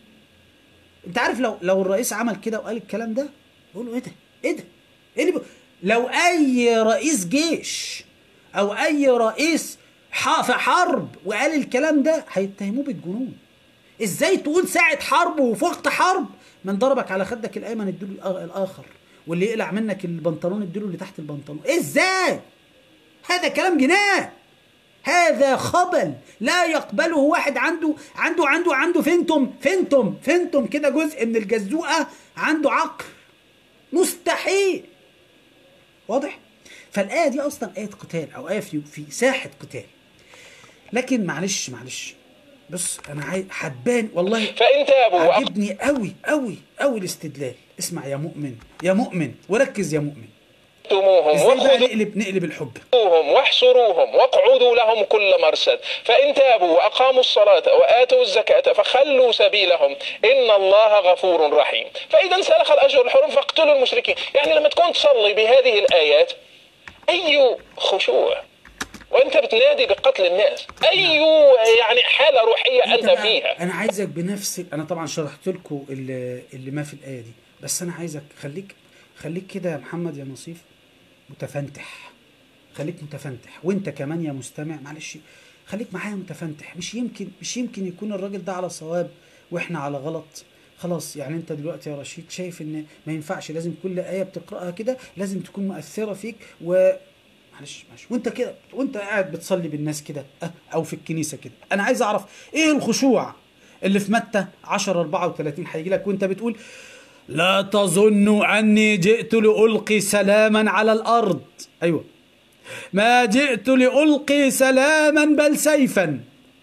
انت عارف لو لو الرئيس عمل كده وقال الكلام ده يقول له ايه ده ايه ده ايه اللي ب... لو اي رئيس جيش او اي رئيس ح- في حرب وقال الكلام ده هيتهموه بالجنون ازاي تقول ساعة حرب وفي وقت حرب من ضربك على خدك الايمن اديله الآ- الاخر واللي يقلع منك البنطلون اديله اللي تحت البنطلون ازاي هذا كلام جنان هذا خبل لا يقبله واحد عنده عنده عنده عنده فينتم فينتم فينتم كده جزء من الجزوقه عنده عقل مستحيل واضح فالايه دي اصلا ايه قتال او ايه في في ساحه قتال لكن معلش معلش بص انا عايز حبان والله فإن تابوا وأقاموا عجبني قوي قوي قوي الاستدلال اسمع يا مؤمن يا مؤمن وركز يا مؤمن اقتلوهم ازاي بقى وخذوهم نقلب نقلب الحجه واحصروهم واقعدوا لهم كل مرصد فإن تابوا وأقاموا الصلاة وآتوا الزكاة فخلوا سبيلهم إن الله غفور رحيم فإذا انسلخ الأشهر الحرم فاقتلوا المشركين يعني لما تكون تصلي بهذه الآيات أي خشوع وأنت بتنادي بقتل الناس أي يعني حالة روحية أنت بقى- فيها انا عايزك بنفس انا طبعا شرحت لكم اللي, اللي ما في الايه دي بس انا عايزك خليك خليك كده يا محمد يا نصيف متفنتح خليك متفنتح وانت كمان يا مستمع معلش خليك معايا متفنتح مش يمكن مش يمكن يكون الراجل ده على صواب واحنا على غلط خلاص يعني انت دلوقتي يا رشيد شايف ان ما ينفعش لازم كل ايه بتقراها كده لازم تكون مؤثره فيك و معلش معلش وانت كده وانت قاعد بتصلي بالناس كده اه، او في الكنيسه كده انا عايز اعرف ايه الخشوع اللي في متى 10 34 هيجي لك وانت بتقول لا تظنوا اني جئت لالقي سلاما على الارض ايوه ما جئت لالقي سلاما بل سيفا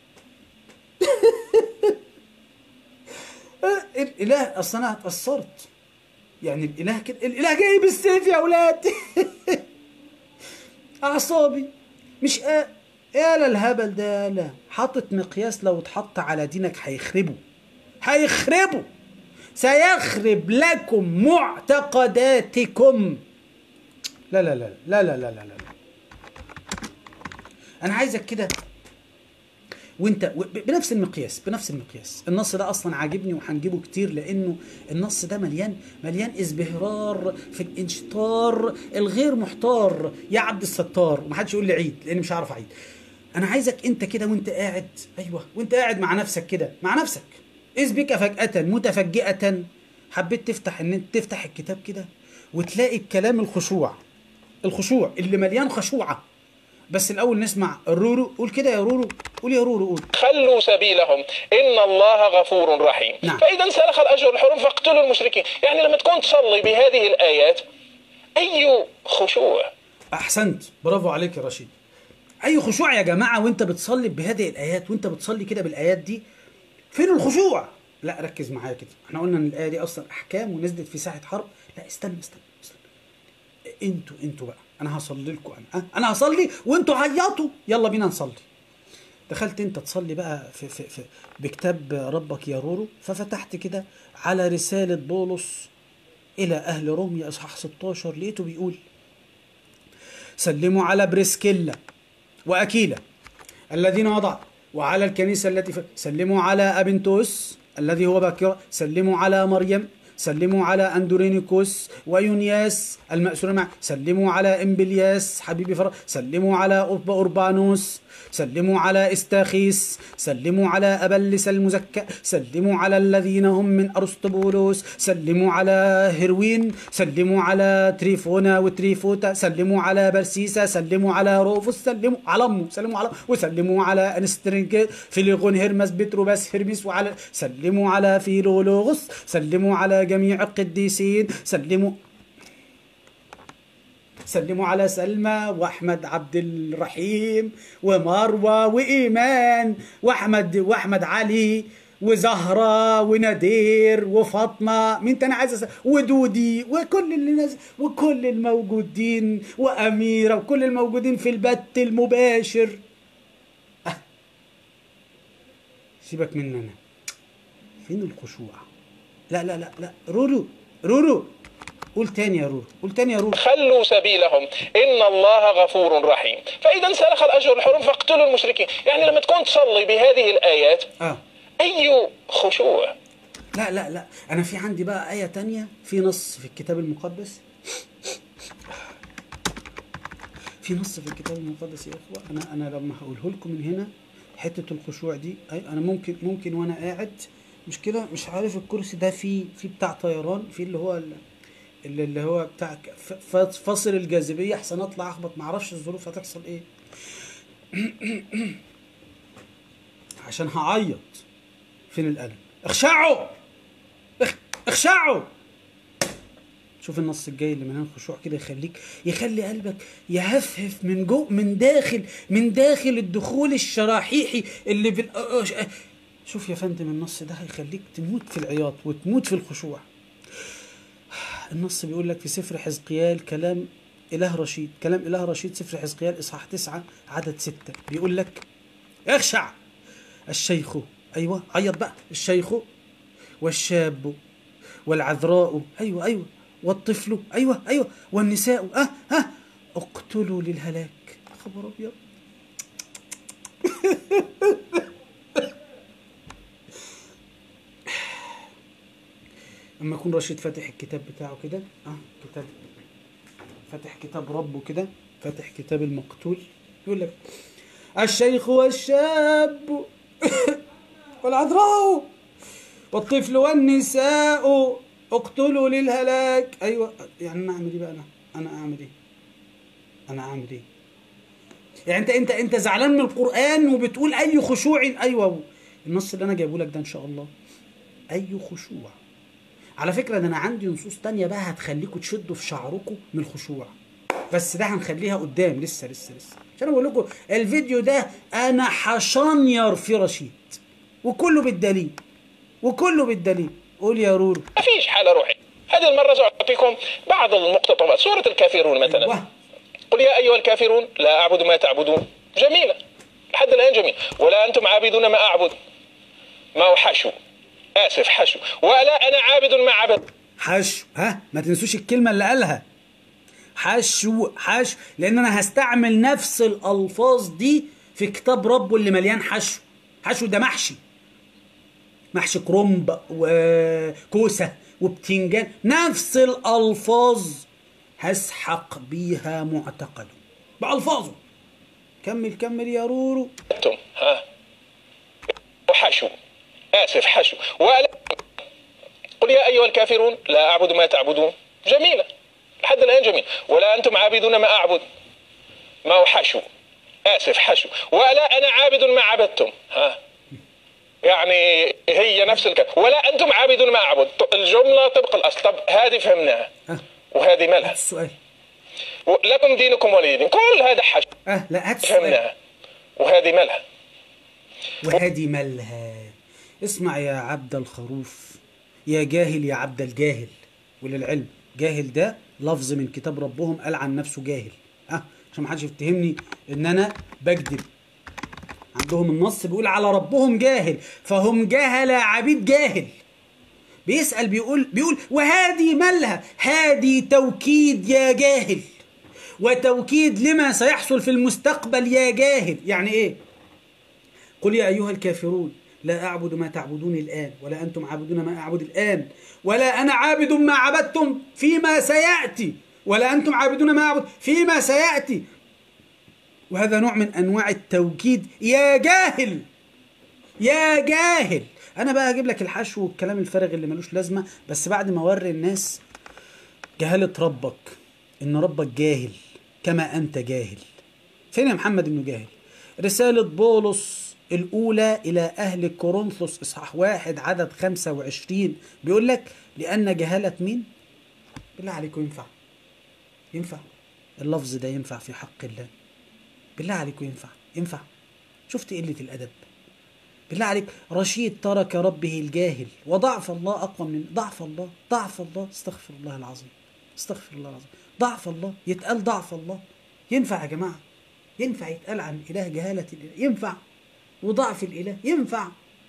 اه، الاله اصل انا اتاثرت يعني الاله كده الاله جاي بالسيف يا اولاد اعصابي مش آه يا الهبل ده لا حاطط مقياس لو اتحط على دينك هيخربه هيخربه سيخرب لكم معتقداتكم لا لا لا لا لا لا لا لا, لا. انا عايزك كده وانت و- ب- بنفس المقياس بنفس المقياس النص ده اصلا عاجبني وهنجيبه كتير لانه النص ده مليان مليان ازبهرار في الانشطار الغير محتار يا عبد الستار ومحدش يقول لي عيد لاني مش هعرف اعيد انا عايزك انت كده وانت قاعد ايوه وانت قاعد مع نفسك كده مع نفسك اذ بك فجأة متفجئة حبيت تفتح ان انت تفتح الكتاب كده وتلاقي الكلام الخشوع الخشوع اللي مليان خشوعه بس الاول نسمع الرورو قول كده يا رورو قول يا رورو قول خلوا سبيلهم إن الله غفور رحيم نعم. فإذا انسلخ الأشهر الحرم فاقتلوا المشركين يعني لما تكون تصلي بهذه الآيات أي خشوع احسنت برافو عليك يا رشيد اي خشوع يا جماعه وانت بتصلي بهذه الايات وانت بتصلي كده بالايات دي فين الخشوع لا ركز معايا كده احنا قلنا ان الايه دي اصلا احكام ونزلت في ساحه حرب لا استنى استنى, استنى. انتوا انتوا بقى انا هصلي لكم انا أه؟ انا هصلي وانتوا عيطوا يلا بينا نصلي دخلت انت تصلي بقى في, في, في بكتاب ربك يا رورو ففتحت كده على رساله بولس الى اهل روميا اصحاح 16 لقيته بيقول سلموا على بريسكيلا وأكيلا الذين وضع وعلى الكنيسة التي ف... سلموا على أبنتوس الذي هو باكرة سلموا على مريم سلموا على اندورينيكوس ويونياس المأسورة مع سلموا على امبلياس حبيبي فر سلموا على أورب- اوربانوس سلموا على استاخيس سلموا على ابلس المزكى سلموا على الذين هم من ارسطبولوس سلموا على هيروين سلموا على تريفونا وتريفوتا سلموا على برسيسا سلموا على روفوس سلموا على امه سلموا على وسلموا على انسترينج فيليغون هيرمس بتروباس هيرميس وعلى سلموا على فيلولوغوس سلموا على جميع القديسين سلموا سلموا على سلمى واحمد عبد الرحيم ومروه وايمان واحمد واحمد علي وزهرة ونادير وفاطمة مين تاني عايز أس- ودودي وكل اللي ناس وكل الموجودين وأميرة وكل الموجودين في البث المباشر أه. سيبك مننا فين الخشوع لا لا لا لا رورو رورو قول تاني يا رورو قول تاني يا رورو خلوا سبيلهم إن الله غفور رحيم فإذا انسلخ الأشهر الحرم فاقتلوا المشركين يعني لما تكون تصلي بهذه الآيات اه أي خشوع لا لا لا انا في عندي بقى آية تانية في نص في الكتاب المقدس في نص في الكتاب المقدس يا اخوة انا انا لما هقوله لكم من هنا حتة الخشوع دي أي انا ممكن ممكن وانا قاعد مشكلة مش عارف الكرسي ده في في بتاع طيران في اللي هو ال- اللي, اللي هو بتاع ك- ف- ف- فاصل الجاذبية احسن اطلع اخبط معرفش الظروف هتحصل ايه عشان هعيط فين القلم اخشعوا اخ- اخشعوا شوف النص الجاي اللي مليان خشوع كده يخليك يخلي قلبك يهفهف من جو من داخل من داخل الدخول الشراحيحي اللي في الأ- أ- شوف يا فندم النص ده هيخليك تموت في العياط وتموت في الخشوع النص بيقول لك في سفر حزقيال كلام إله رشيد كلام إله رشيد سفر حزقيال إصحاح تسعة عدد ستة بيقول لك اخشع الشيخ أيوة عيط بقى الشيخ والشاب والعذراء أيوة أيوة والطفل أيوة أيوة والنساء أه أه اقتلوا للهلاك خبر أبيض اما يكون رشيد فاتح الكتاب بتاعه كده اه كتاب فاتح كتاب ربه كده فاتح كتاب المقتول يقول لك الشيخ والشاب والعذراء والطفل والنساء اقتلوا للهلاك ايوه يعني انا اعمل ايه بقى انا انا اعمل ايه انا اعمل ايه يعني انت انت انت زعلان من القران وبتقول اي خشوع ايوه النص اللي انا جايبه لك ده ان شاء الله اي خشوع على فكره ده انا عندي نصوص تانية بقى هتخليكم تشدوا في شعركم من الخشوع بس ده هنخليها قدام لسه لسه لسه عشان اقول لكم الفيديو ده انا حشنير في رشيد وكله بالدليل وكله بالدليل قول يا رورو ما فيش حالة روحية هذه المرة سأعطيكم بعض المقتطفات سورة الكافرون مثلا أيوة. قل يا أيها الكافرون لا أعبد ما تعبدون جميلة لحد الآن جميل ولا أنتم عابدون ما أعبد ما هو حشو آسف حشو ولا أنا عابد ما عبد حشو ها ما تنسوش الكلمة اللي قالها حشو حشو لأن أنا هستعمل نفس الألفاظ دي في كتاب ربه اللي مليان حشو حشو ده محشي محشي كرنب وكوسة وبتنجان نفس الألفاظ هسحق بيها معتقله بألفاظه كمل كمل يا رورو أنتم ها وحشو آسف حشو ولا قل يا أيها الكافرون لا أعبد ما تعبدون جميلة لحد الآن جميل ولا أنتم عابدون ما أعبد ما هو حشو آسف حشو ولا أنا عابد ما عبدتم ها يعني هي نفس الكلام ولا أنتم عابدون ما أعبد الجملة طبق الأصل طب هذه فهمناها أه وهذه هات مالها السؤال لكم دينكم ولي دين كل هذا حشو أه لا هات السؤال فهمناها وهذه مالها وهذه مالها اسمع يا عبد الخروف يا جاهل يا عبد الجاهل وللعلم جاهل ده لفظ من كتاب ربهم قال عن نفسه جاهل اه عشان ما حدش يتهمني ان انا بكذب عندهم النص بيقول على ربهم جاهل فهم جهل عبيد جاهل بيسأل بيقول بيقول وهذه مالها هذه توكيد يا جاهل وتوكيد لما سيحصل في المستقبل يا جاهل يعني ايه قل يا أيها الكافرون لا أعبد ما تعبدون الآن ولا أنتم عابدون ما أعبد الآن ولا أنا عابد ما عبدتم فيما سيأتي ولا أنتم عابدون ما أعبد فيما سيأتي وهذا نوع من أنواع التوكيد يا جاهل يا جاهل أنا بقى هجيب لك الحشو والكلام الفارغ اللي ملوش لازمة بس بعد ما أوري الناس جهالة ربك إن ربك جاهل كما أنت جاهل فين يا محمد إنه جاهل رسالة بولس الأولى إلى أهل كورنثوس إصحاح واحد عدد خمسة وعشرين بيقول لك لأن جهالة مين؟ بالله عليكم ينفع ينفع اللفظ ده ينفع في حق الله بالله عليكم ينفع ينفع شفت قلة الأدب بالله عليك رشيد ترك ربه الجاهل وضعف الله أقوى من ضعف الله ضعف الله استغفر الله العظيم استغفر الله العظيم ضعف الله يتقال ضعف الله ينفع يا جماعة ينفع يتقال عن إله جهالة الإله ينفع وضعف الإله ينفع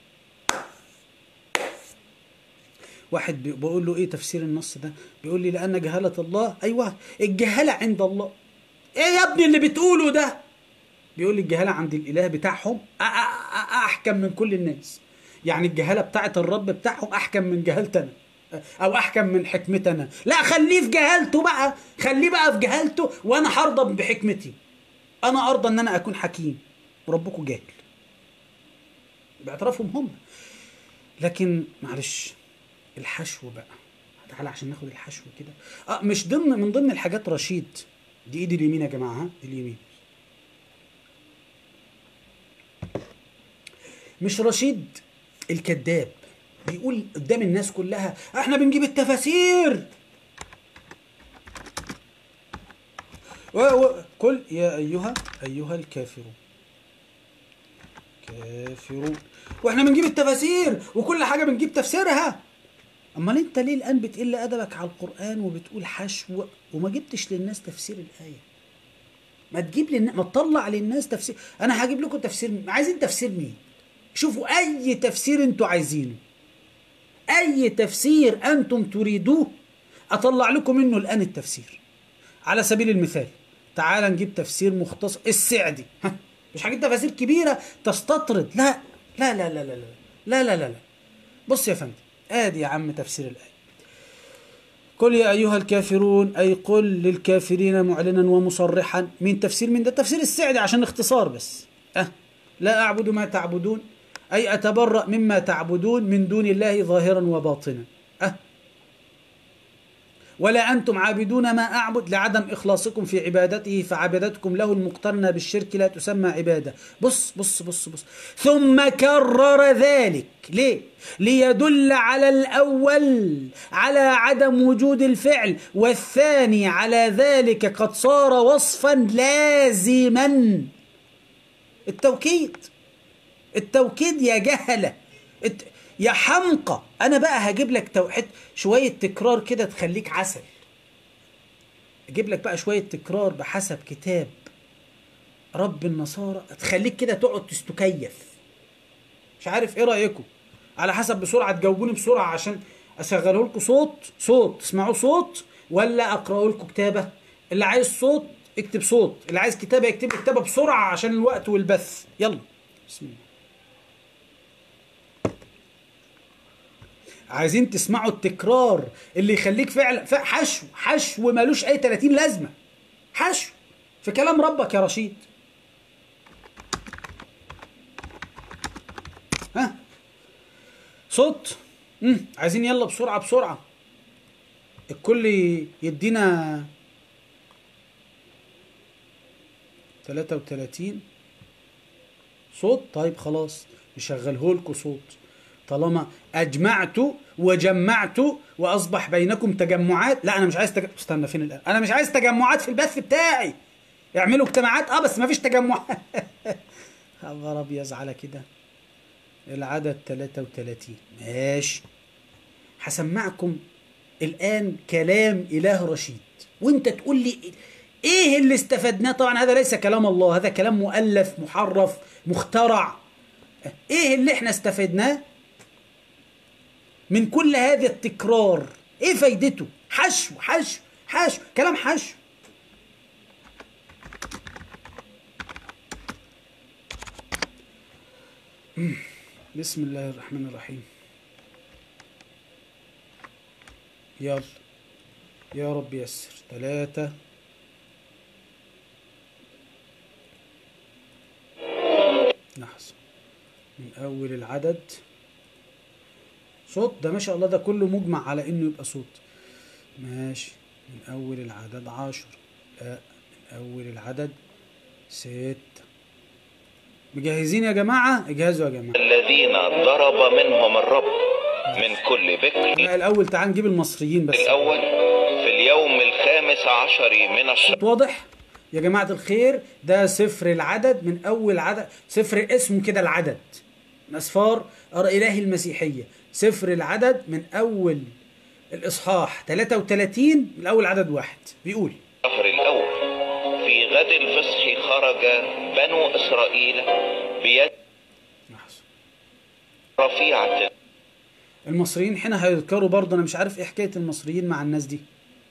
واحد بقول له ايه تفسير النص ده بيقول لي لان جهاله الله ايوه الجهاله عند الله ايه يا ابني اللي بتقوله ده بيقول لي الجهاله عند الاله بتاعهم احكم من كل الناس يعني الجهاله بتاعه الرب بتاعهم احكم من جهالتنا او احكم من حكمتنا لا خليه في جهالته بقى خليه بقى في جهالته وانا هرضى بحكمتي انا ارضى ان انا اكون حكيم وربكم جاهل باعترافهم هم لكن معلش الحشو بقى تعالى عشان ناخد الحشو كده اه مش ضمن من ضمن الحاجات رشيد دي ايدي اليمين يا جماعه ها دي اليمين مش رشيد الكذاب بيقول قدام الناس كلها احنا بنجيب التفاسير و و كل يا ايها ايها الكافرون كافرون واحنا بنجيب التفاسير وكل حاجه بنجيب تفسيرها امال انت ليه الان بتقل ادبك على القران وبتقول حشو وما جبتش للناس تفسير الايه ما تجيب للناس ما تطلع للناس تفسير انا هجيب لكم تفسير عايزين تفسير مين شوفوا اي تفسير انتوا عايزينه اي تفسير انتم تريدوه اطلع لكم منه الان التفسير على سبيل المثال تعال نجيب تفسير مختصر السعدي ها مش هجيب تفاسير كبيره تستطرد لا لا لا لا لا لا لا لا لا, لا. بص يا فندم ادي يا عم تفسير الايه قل يا ايها الكافرون اي قل للكافرين معلنا ومصرحا من تفسير من ده تفسير السعدي عشان اختصار بس أه لا اعبد ما تعبدون اي اتبرأ مما تعبدون من دون الله ظاهرا وباطنا أه ولا أنتم عابدون ما أعبد لعدم إخلاصكم في عبادته فعبادتكم له المقترنة بالشرك لا تسمى عبادة بص بص بص بص ثم كرر ذلك ليه؟ ليدل على الأول على عدم وجود الفعل والثاني على ذلك قد صار وصفا لازما التوكيد التوكيد يا جهله الت... يا حمقى انا بقى هجيب لك توحيد شويه تكرار كده تخليك عسل اجيب لك بقى شويه تكرار بحسب كتاب رب النصارى تخليك كده تقعد تستكيف مش عارف ايه رايكم على حسب بسرعه تجاوبوني بسرعه عشان اشغله لكم صوت صوت تسمعوا صوت ولا اقراه لكم كتابه اللي عايز صوت اكتب صوت اللي عايز كتابه يكتب كتابه بسرعه عشان الوقت والبث يلا بسم الله عايزين تسمعوا التكرار اللي يخليك فعلا حشو حشو ملوش اي 30 لازمه حشو في كلام ربك يا رشيد ها صوت مم. عايزين يلا بسرعه بسرعه الكل يدينا 33 صوت طيب خلاص نشغله لكم صوت طالما اجمعت وجمعت واصبح بينكم تجمعات لا انا مش عايز تج... استنى فين الان انا مش عايز تجمعات في البث بتاعي اعملوا اجتماعات اه بس ما فيش تجمعات خبر ابيض على كده العدد 33 ماشي هسمعكم الان كلام اله رشيد وانت تقول لي ايه اللي استفدناه طبعا هذا ليس كلام الله هذا كلام مؤلف محرف مخترع ايه اللي احنا استفدناه من كل هذا التكرار ايه فايدته حشو حشو حشو كلام حشو بسم الله الرحمن الرحيم يلا يا رب يسر ثلاثة لحظة من أول العدد صوت ده ما شاء الله ده كله مجمع على إنه يبقى صوت ماشي من أول العدد عشر لا من أول العدد ستة مجهزين يا جماعة اجهزوا يا جماعة الذين ضرب منهم الرب من كل بكر لا الأول تعال نجيب المصريين بس الأول في اليوم الخامس عشر من الشهر الصوت واضح يا جماعة الخير ده صفر العدد من أول عدد صفر اسم كده العدد من أسفار أرى إله المسيحية صفر العدد من أول الإصحاح 33 من أول عدد واحد بيقول الأول في غد الفصح خرج بنو إسرائيل بيد لحظة. رفيعة المصريين هنا هيذكروا برضه أنا مش عارف إيه حكاية المصريين مع الناس دي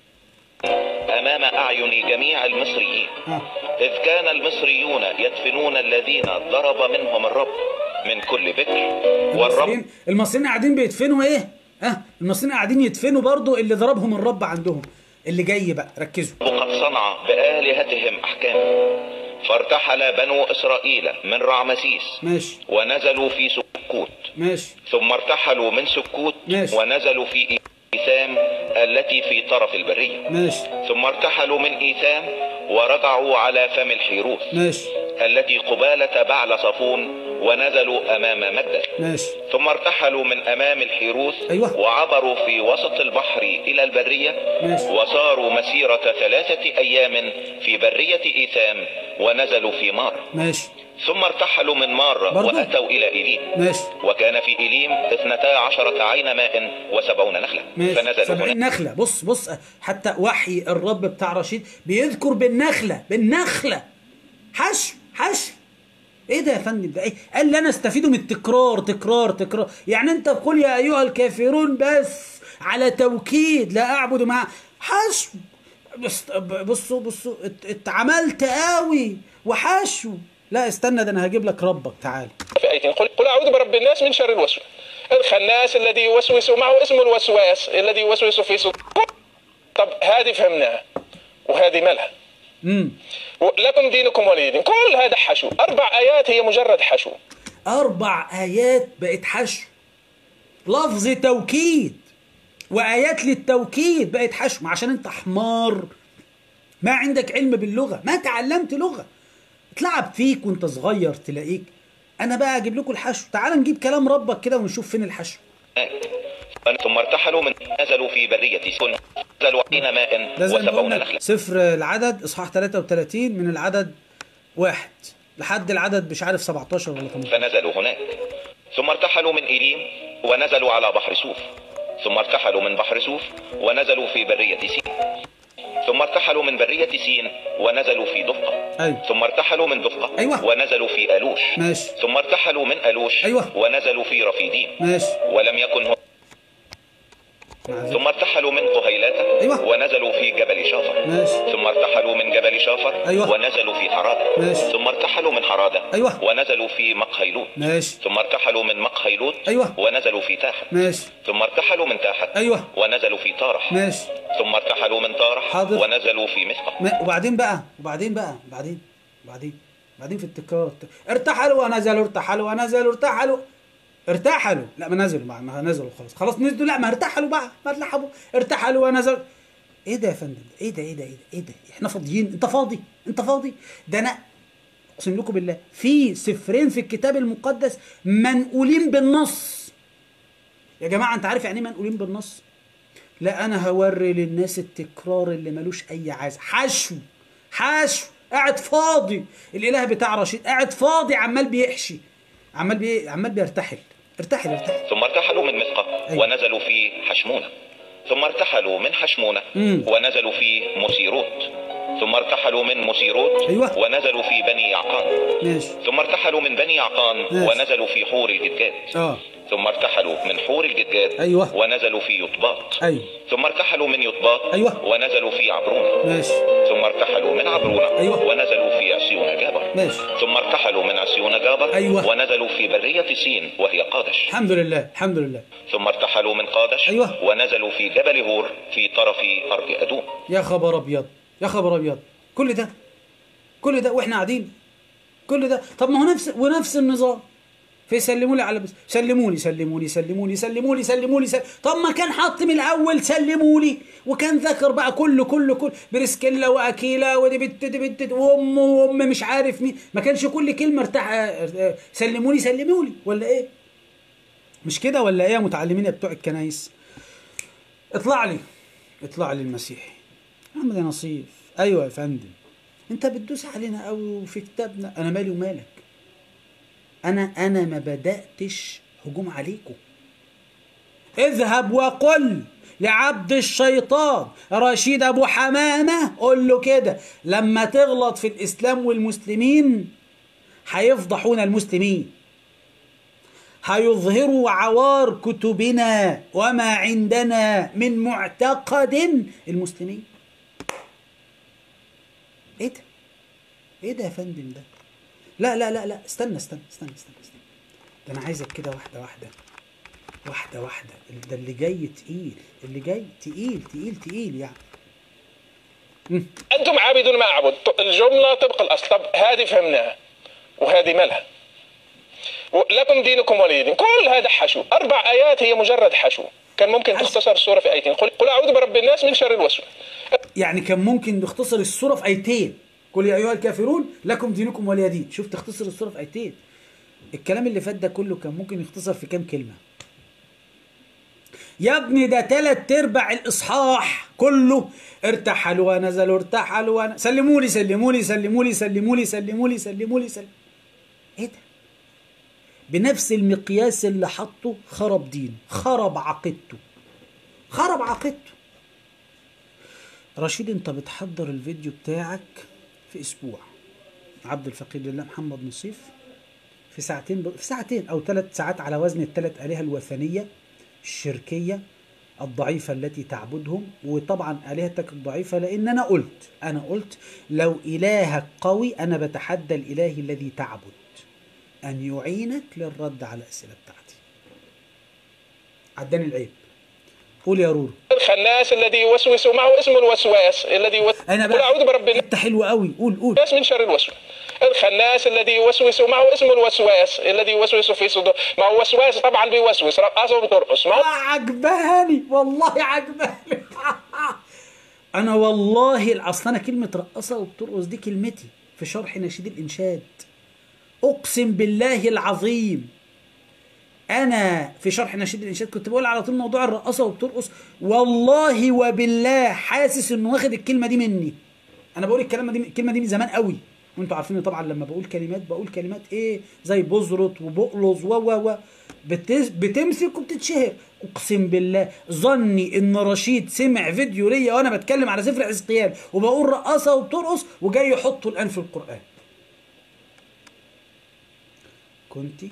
أمام أعين جميع المصريين ها إذ كان المصريون يدفنون الذين ضرب منهم الرب من كل بكر والرب المصريين المصريين قاعدين بيدفنوا إيه؟ ها المصريين قاعدين يدفنوا برضه اللي ضربهم الرب عندهم اللي جاي بقى ركزوا قد صنع بآلهتهم أحكاما فارتحل بنو إسرائيل من رعمسيس ماشي ونزلوا في سكوت ماشي ثم ارتحلوا من سكوت ماشي. ونزلوا في إيثام التي في طرف البرية ماشي ثم ارتحلوا من إيثام ورجعوا على فم الحيروث ماشي التي قبالة بعل صفون ونزلوا أمام مجدل ماشي ثم ارتحلوا من أمام الحيروث أيوة. وعبروا في وسط البحر إلى البرية ماشي. وصاروا مسيرة ثلاثة أيام في برية إيثام ونزلوا في مار ماشي ثم ارتحلوا من مار برضو؟ وأتوا إلى إيليم ماشي وكان في إيليم اثنتا عشرة عين ماء وسبعون نخلة ماشي فنزلوا سبعين هناك نخلة بص بص حتى وحي الرب بتاع رشيد بيذكر بالنخلة بالنخلة حشو حشو ايه ده يا فندم ده ايه قال لي انا استفيد من التكرار تكرار تكرار يعني انت قل يا ايها الكافرون بس على توكيد لا اعبد مع حشو بص بصوا بصوا ات- اتعملت قوي وحشو لا استنى ده انا هجيب لك ربك تعال في آية قل, قل أعوذ برب الناس من شر الوسواس الخناس الذي يوسوس معه اسم الوسواس الذي يوسوس في صدور طب هذه فهمناها وهذه مالها امم لكم دينكم ولي دين كل هذا حشو أربع آيات هي مجرد حشو أربع آيات بقت حشو لفظ توكيد وآيات للتوكيد بقت حشو عشان أنت حمار ما عندك علم باللغة ما تعلمت لغة اتلعب فيك وانت صغير تلاقيك أنا بقى أجيب لكم الحشو تعال نجيب كلام ربك كده ونشوف فين الحشو ثم ارتحلوا من نزلوا في برية سكون نزلوا عين ماء ده زي ما وسبعون قلنا نخلة صفر العدد إصحاح 33 من العدد واحد لحد العدد مش عارف 17 ولا 18 فنزلوا هناك ثم ارتحلوا من إيليم ونزلوا على بحر سوف ثم ارتحلوا من بحر سوف ونزلوا في برية سين ثم ارتحلوا من برية سين ونزلوا في دفقة أيوة ثم ارتحلوا من دفقة أيوة. ونزلوا في ألوش ماشي ثم ارتحلوا من ألوش أيوة. ونزلوا في رفيديم ماشي ولم يكن هو معذرة. ثم ارتحلوا من قهيلات أيوة. ونزلوا في جبل شافر ماشي ثم ارتحلوا من جبل شافر أيوة. ونزلوا في حرادة ماشي. ثم ارتحلوا من حرادة أيوة. ونزلوا في مقهيلوت ماشي ثم ارتحلوا من مقهيلوت أيوة. ونزلوا في تاحت ماشي ثم ارتحلوا من تاحت أيوة. ونزلوا في طارح ماشي ثم ارتحلوا من طارح حاضر. ونزلوا في مسقط ما وبعدين بقى وبعدين بقى وبعدين وبعدين بعدين في التكرار ارتحلوا ونزلوا ارتحلوا ونزلوا ارتحلوا ارتحلوا لا ما نزلوا ما, ما نزلوا خلاص خلاص نزلوا لا ما ارتحلوا بقى ما ارتحلوا ارتحلوا ونزلوا ايه ده يا فندم ايه ده ايه ده ايه ده ايه ده احنا فاضيين انت فاضي انت فاضي ده انا اقسم لكم بالله في سفرين في الكتاب المقدس منقولين بالنص يا جماعه انت عارف يعني ايه منقولين بالنص لا انا هوري للناس التكرار اللي ملوش اي عايز حشو حشو قاعد فاضي الاله بتاع رشيد قاعد فاضي عمال بيحشي عمال بي... عمال بيرتحل ارتحل ارتحل ثم ارتحلوا من مسقط أيوة. ونزلوا في حشمونة ثم ارتحلوا من حشمونة مم. ونزلوا في مسيروت ثم ارتحلوا من مسيروت أيوة. ونزلوا في بني يعقان ماشي ثم ارتحلوا من بني يعقان ماشي. ونزلوا في حور الجدجاد اه ثم ارتحلوا من حور الجدجاد أيوة. ونزلوا في يطباط ايوه ثم ارتحلوا من يطباط أيوة. ونزلوا في عبرونة ماشي ثم ارتحلوا من عبرونة أيوة. ونزلوا في عسيون جابر ماشي ثم ارتحلوا من عسيون جابر أيوة. ونزلوا في برية سين وهي قادش الحمد لله الحمد لله ثم ارتحلوا من قادش أيوة. ونزلوا في جبل هور في طرف أرض أدوم يا خبر ابيض يا خبر ابيض كل ده كل ده واحنا قاعدين كل ده طب ما هو نفس ونفس النظام في سلموا لي على بس سلموني سلموني سلموني سلموني سلموني سل... طب ما كان حط من الاول سلموا لي وكان ذكر بقى كله كله كل بريسكيلا واكيلا ودي بت دي بت وام وام مش عارف مين ما كانش كل كلمه ارتاح اه، اه، سلموني سلموني ولا ايه مش كده ولا ايه يا متعلمين يا بتوع الكنايس اطلع لي اطلع لي المسيحي محمد يا نصيف ايوه يا فندم انت بتدوس علينا قوي في كتابنا انا مالي ومالك انا انا ما بداتش هجوم عليكم اذهب وقل لعبد الشيطان رشيد ابو حمامه قول له كده لما تغلط في الاسلام والمسلمين هيفضحون المسلمين هيظهروا عوار كتبنا وما عندنا من معتقد المسلمين ايه ده ايه ده يا فندم ده لا لا لا لا استنى استنى استنى استنى, استنى. ده انا عايزك كده واحده واحده واحده واحده ده اللي جاي تقيل اللي جاي تقيل تقيل تقيل يعني أنتم عابدون ما أعبد الجملة طبق الأصل طب هذه فهمناها وهذه مالها لكم دينكم ولي دين كل هذا حشو أربع آيات هي مجرد حشو كان ممكن تختصر السورة في آيتين قل, قل أعوذ برب الناس من شر الوسوسة يعني كان ممكن نختصر السوره في ايتين قل يا ايها الكافرون لكم دينكم ولي دين شوف تختصر السوره في ايتين الكلام اللي فات ده كله كان ممكن يختصر في كام كلمه يا ابني ده تلات ارباع الاصحاح كله ارتحلوا ونزلوا ارتحلوا ون... سلموني سلموني سلموني سلموني سلموني سلموني سلم ايه ده بنفس المقياس اللي حطه خرب دينه خرب عقيدته خرب عقيدته رشيد انت بتحضر الفيديو بتاعك في اسبوع عبد الفقير لله محمد نصيف في ساعتين ب... في ساعتين او ثلاث ساعات على وزن الثلاث الهه الوثنيه الشركيه الضعيفة التي تعبدهم وطبعا آلهتك الضعيفة لأن أنا قلت أنا قلت لو إلهك قوي أنا بتحدى الإله الذي تعبد أن يعينك للرد على الأسئلة بتاعتي عداني العيب قول يا رورو الخناس الذي يوسوس معه اسم الوسواس الذي يوسوس أنا قل بقى أعوذ برب الناس أنت حلو قوي قول قول من شر الوسواس الخناس الذي يوسوس معه اسم الوسواس الذي يوسوس في صدور ما هو وسواس طبعا بيوسوس رقاصه وبترقص ما آه، هو عجباني والله عجباني انا والله اصل انا كلمه رقصه وبترقص دي كلمتي في شرح نشيد الانشاد اقسم بالله العظيم انا في شرح نشيد الانشاد كنت بقول على طول موضوع الرقصه وبترقص والله وبالله حاسس انه واخد الكلمه دي مني انا بقول الكلمه دي الكلمه دي من زمان قوي وانتوا عارفين طبعا لما بقول كلمات بقول كلمات ايه زي بزرط وبقلظ و و و بتس- بتمسك وبتتشهر اقسم بالله ظني ان رشيد سمع فيديو ليا وانا بتكلم على سفر حزقيال وبقول رقاصه وبترقص وجاي يحطه الان في القران كنتي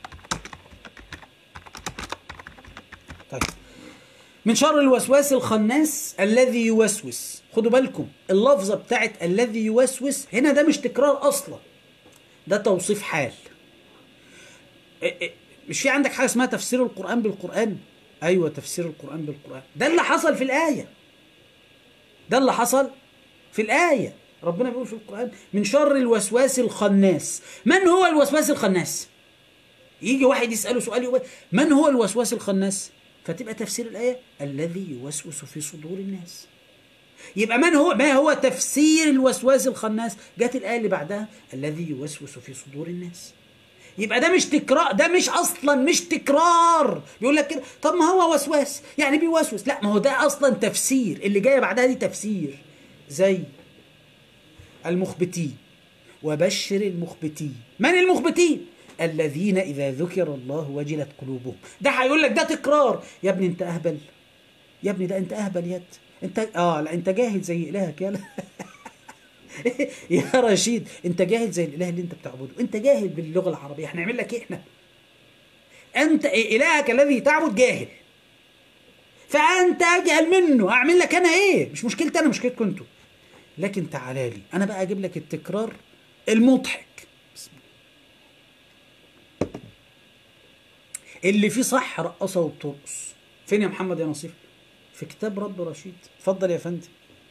طيب من شر الوسواس الخناس الذي يوسوس خدوا بالكم اللفظة بتاعت الذي يوسوس هنا ده مش تكرار أصلا ده توصيف حال إيه إيه، مش في عندك حاجة اسمها تفسير القرآن بالقرآن أيوة تفسير القرآن بالقرآن ده اللي حصل في الآية ده اللي حصل في الآية ربنا بيقول في القرآن من شر الوسواس الخناس من هو الوسواس الخناس يجي واحد يسأله سؤال يقول من هو الوسواس الخناس فتبقى تفسير الآية الذي يوسوس في صدور الناس يبقى من هو ما هو تفسير الوسواس الخناس جت الآية اللي بعدها الذي يوسوس في صدور الناس يبقى ده مش تكرار ده مش اصلا مش تكرار بيقول لك كده طب ما هو وسواس يعني بيوسوس لا ما هو ده اصلا تفسير اللي جايه بعدها دي تفسير زي المخبتين وبشر المخبتين من المخبتين الذين اذا ذكر الله وجلت قلوبهم ده هيقول لك ده تكرار يا ابني انت اهبل يا ابني ده انت اهبل يد انت اه لا انت جاهل زي الهك يلا يا رشيد انت جاهل زي الاله اللي انت بتعبده انت جاهل باللغه العربيه احنا نعمل لك ايه احنا انت الهك الذي تعبد جاهل فانت اجهل منه اعمل لك انا ايه مش مشكلتي انا مشكلتكم انتوا لكن تعالى لي انا بقى اجيب لك التكرار المضحك اللي فيه صح رقصه وبترقص فين يا محمد يا نصيف في كتاب رب رشيد اتفضل يا فندم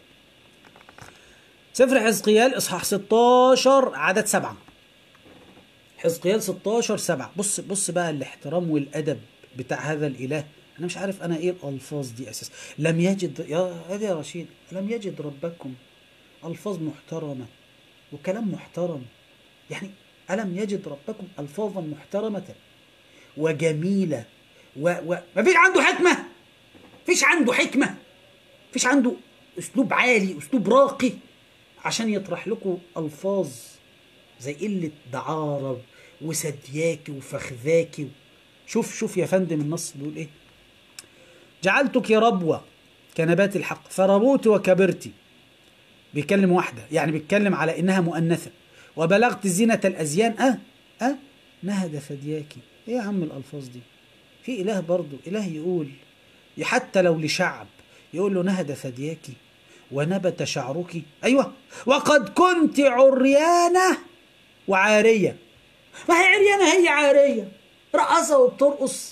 سفر حزقيال اصحاح 16 عدد سبعة حزقيال 16 سبعة بص بص بقى الاحترام والادب بتاع هذا الاله انا مش عارف انا ايه الالفاظ دي اساسا لم يجد يا هذا يا رشيد لم يجد ربكم الفاظ محترمه وكلام محترم يعني الم يجد ربكم الفاظا محترمه وجميله و, و... ما فيش عنده حكمه فيش عنده حكمه فيش عنده اسلوب عالي اسلوب راقي عشان يطرح لكم الفاظ زي قله دعاره وسدياكي وفخذاكي شوف شوف يا فندم النص بيقول ايه جعلتك ربوة كنبات الحق فربوت وكبرت بيكلم واحدة يعني بيتكلم على إنها مؤنثة وبلغت زينة الأزيان أه أه نهد ثدياكي إيه يا عم الألفاظ دي في إله برضو إله يقول حتى لو لشعب يقول له نهد ثدياكي ونبت شعرك أيوة وقد كنت عريانة وعارية ما هي عريانة هي عارية رقصة وبترقص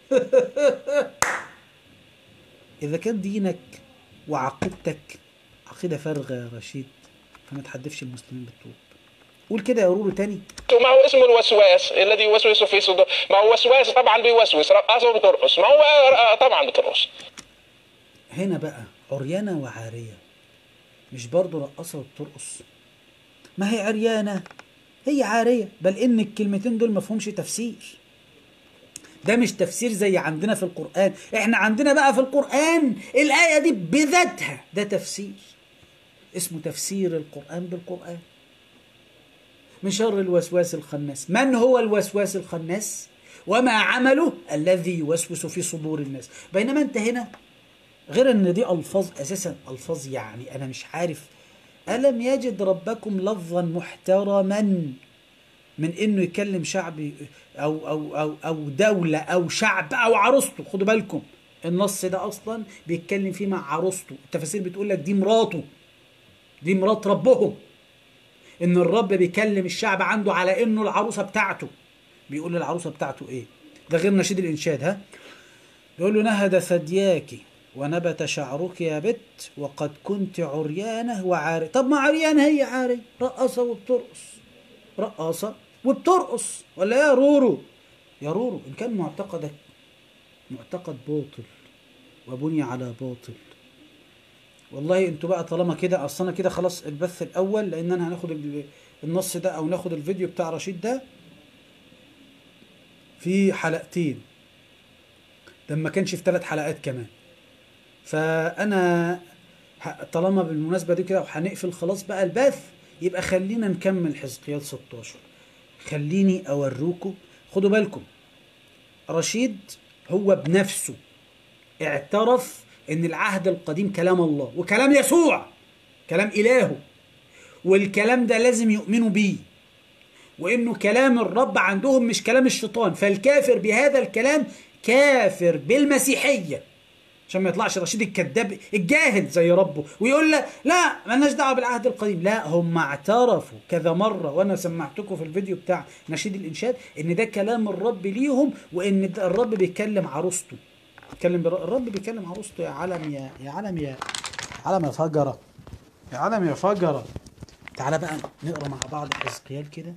إذا كان دينك وعقيدتك عقيدة فارغة يا رشيد فما تحدفش المسلمين بالطوب قول كده يا رورو تاني ما هو اسمه الوسواس الذي يوسوس في صدور ما هو وسواس طبعا بيوسوس رقاصة وبترقص ما هو طبعا بترقص هنا بقى عريانة وعارية مش برضه رقصة وبترقص ما هي عريانة هي عارية بل إن الكلمتين دول مفهومش تفسير ده مش تفسير زي عندنا في القرآن احنا عندنا بقى في القرآن الآية دي بذاتها ده تفسير اسمه تفسير القرآن بالقرآن من شر الوسواس الخناس من هو الوسواس الخناس وما عمله الذي يوسوس في صدور الناس بينما انت هنا غير ان دي الفاظ اساسا الفاظ يعني انا مش عارف الم يجد ربكم لفظا محترما من انه يكلم شعب او او او او دوله او شعب او عروسته خدوا بالكم النص ده اصلا بيتكلم فيه مع عروسته التفاسير بتقول لك دي مراته دي مرات ربهم ان الرب بيكلم الشعب عنده على انه العروسه بتاعته بيقول للعروسه بتاعته ايه ده غير نشيد الانشاد ها بيقول له نهد ثدياك ونبت شعرك يا بت وقد كنت عريانه وعاري طب ما عريانه هي عاري رقصه وبترقص رقاصه وبترقص ولا يا رورو يا رورو ان كان معتقدك معتقد باطل وبني على باطل والله انتوا بقى طالما كده اصل انا كده خلاص البث الاول لان انا هناخد النص ده او ناخد الفيديو بتاع رشيد ده في حلقتين ده ما كانش في ثلاث حلقات كمان فانا طالما بالمناسبه دي كده وهنقفل خلاص بقى البث يبقى خلينا نكمل حزقيال 16 خليني اوريكم خدوا بالكم رشيد هو بنفسه اعترف ان العهد القديم كلام الله وكلام يسوع كلام الهه والكلام ده لازم يؤمنوا بيه وانه كلام الرب عندهم مش كلام الشيطان فالكافر بهذا الكلام كافر بالمسيحيه عشان ما يطلعش رشيد الكذاب الجاهل زي ربه ويقول لا لا مالناش دعوه بالعهد القديم لا هم اعترفوا كذا مره وانا سمعتكم في الفيديو بتاع نشيد الانشاد ان ده كلام الرب ليهم وان الرب بيكلم عروسته بيتكلم الرب بيكلم عروسته يا علم يا يا علم يا علم يا فجره يا علم يا فجره تعالى بقى نقرا مع بعض حزقيال كده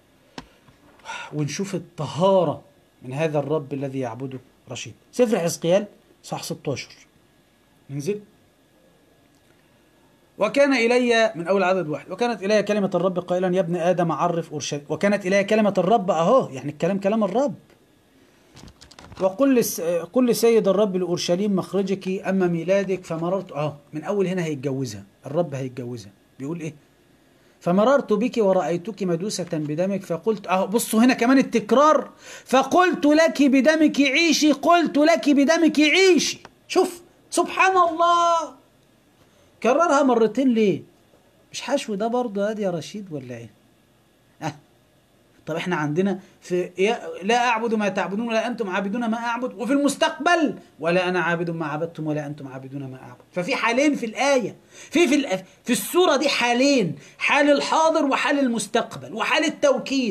ونشوف الطهاره من هذا الرب الذي يعبده رشيد سفر حزقيال صح 16 ننزل وكان إلي من أول عدد واحد وكانت إلي كلمة الرب قائلا يا ابن آدم عرف أورشليم وكانت إلي كلمة الرب أهو يعني الكلام كلام الرب وقل لس... قل لسيد الرب لأورشليم مخرجك أما ميلادك فمررت أه من أول هنا هيتجوزها الرب هيتجوزها بيقول إيه فمررت بك ورأيتك مدوسة بدمك فقلت أهو بصوا هنا كمان التكرار فقلت لك بدمك عيشي قلت لك بدمك عيشي شوف سبحان الله كررها مرتين ليه مش حشو ده برضه ادي يا رشيد ولا ايه اه طب احنا عندنا في لا اعبد ما تعبدون ولا انتم عابدون ما اعبد وفي المستقبل ولا انا عابد ما عبدتم ولا انتم عابدون ما اعبد ففي حالين في الايه في في في السوره دي حالين حال الحاضر وحال المستقبل وحال التوكيد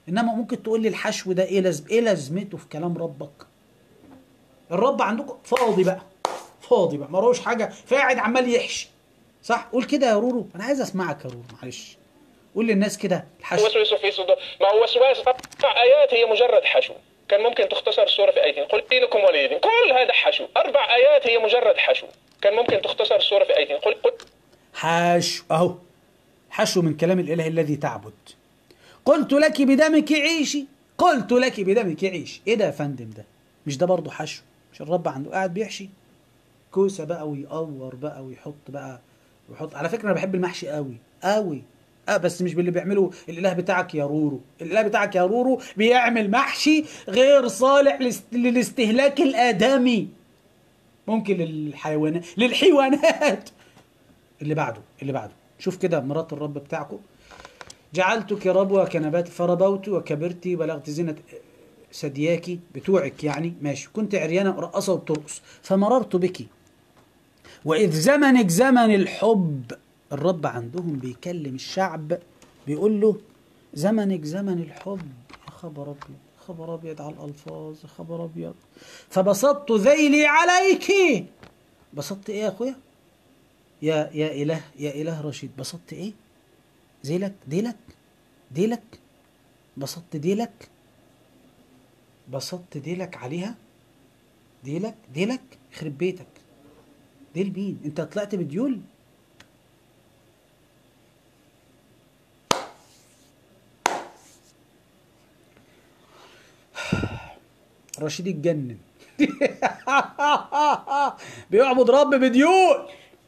انما ممكن تقول لي الحشو ده ايه لازم ايه لازمته في كلام ربك الرب عندكم فاضي بقى فاضي بقى ما روش حاجه فقاعد عمال يحشي صح قول كده يا رورو انا عايز اسمعك يا رورو معلش قول للناس كده الحشو وسوس في صدور ما هو وسواس أربع آيات هي مجرد حشو كان ممكن تختصر السورة في آيتين قل دينكم ولي دين كل هذا حشو أربع آيات هي مجرد حشو كان ممكن تختصر السورة في آيتين قل قل حشو اهو حشو من كلام الاله الذي تعبد قلت لك بدمك عيشي قلت لك بدمك عيشي ايه ده يا فندم ده مش ده برضه حشو مش الرب عنده قاعد بيحشي كوسه بقى ويقور بقى ويحط بقى ويحط على فكره انا بحب المحشي قوي قوي اه بس مش باللي بيعمله الاله بتاعك يا رورو الاله بتاعك يا رورو بيعمل محشي غير صالح للاست- للاستهلاك الادمي ممكن للحيوانات للحيوانات اللي بعده اللي بعده شوف كده مرات الرب بتاعكم جعلتك ربوة كنبات فربوت وكبرت بلغت زينة ثدياك بتوعك يعني ماشي كنت عريانة رقصة وبترقص فمررت بك وإذ زمنك زمن الحب الرب عندهم بيكلم الشعب بيقول له زمنك زمن الحب يا خبر أبيض خبر أبيض على الألفاظ يا خبر أبيض فبسطت ذيلي عليك بسطت إيه يا أخويا يا يا إله يا إله رشيد بسطت إيه زيلك ديلك ديلك بسطت ديلك بسطت ديلك عليها ديلك ديلك يخرب بيتك ديل مين انت طلعت بديول رشيد اتجنن بيعبد رب بديول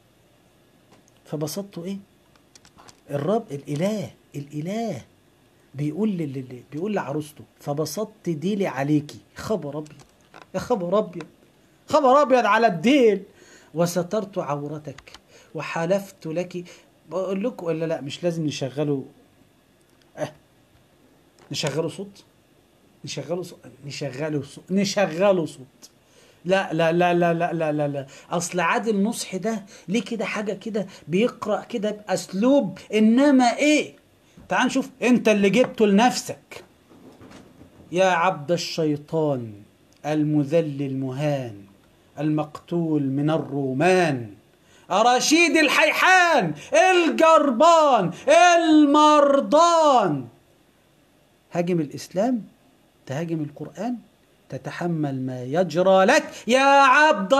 فبسطته ايه الرب الاله الاله بيقول لل... بيقول لعروسته فبسطت ديلي عليكي خبر ابيض يا خبر ابيض خبر ابيض على الديل وسترت عورتك وحلفت لك بقول لكم ولا لا مش لازم نشغله اه نشغله صوت نشغله صوت نشغله صوت نشغله صوت لا لا لا لا لا لا لا لا اصل عادل نصحي ده ليه كده حاجه كده بيقرا كده باسلوب انما ايه تعال نشوف انت اللي جبته لنفسك يا عبد الشيطان المذل المهان المقتول من الرومان رشيد الحيحان الجربان المرضان هاجم الاسلام تهاجم القران تتحمل ما يجرى لك يا عبد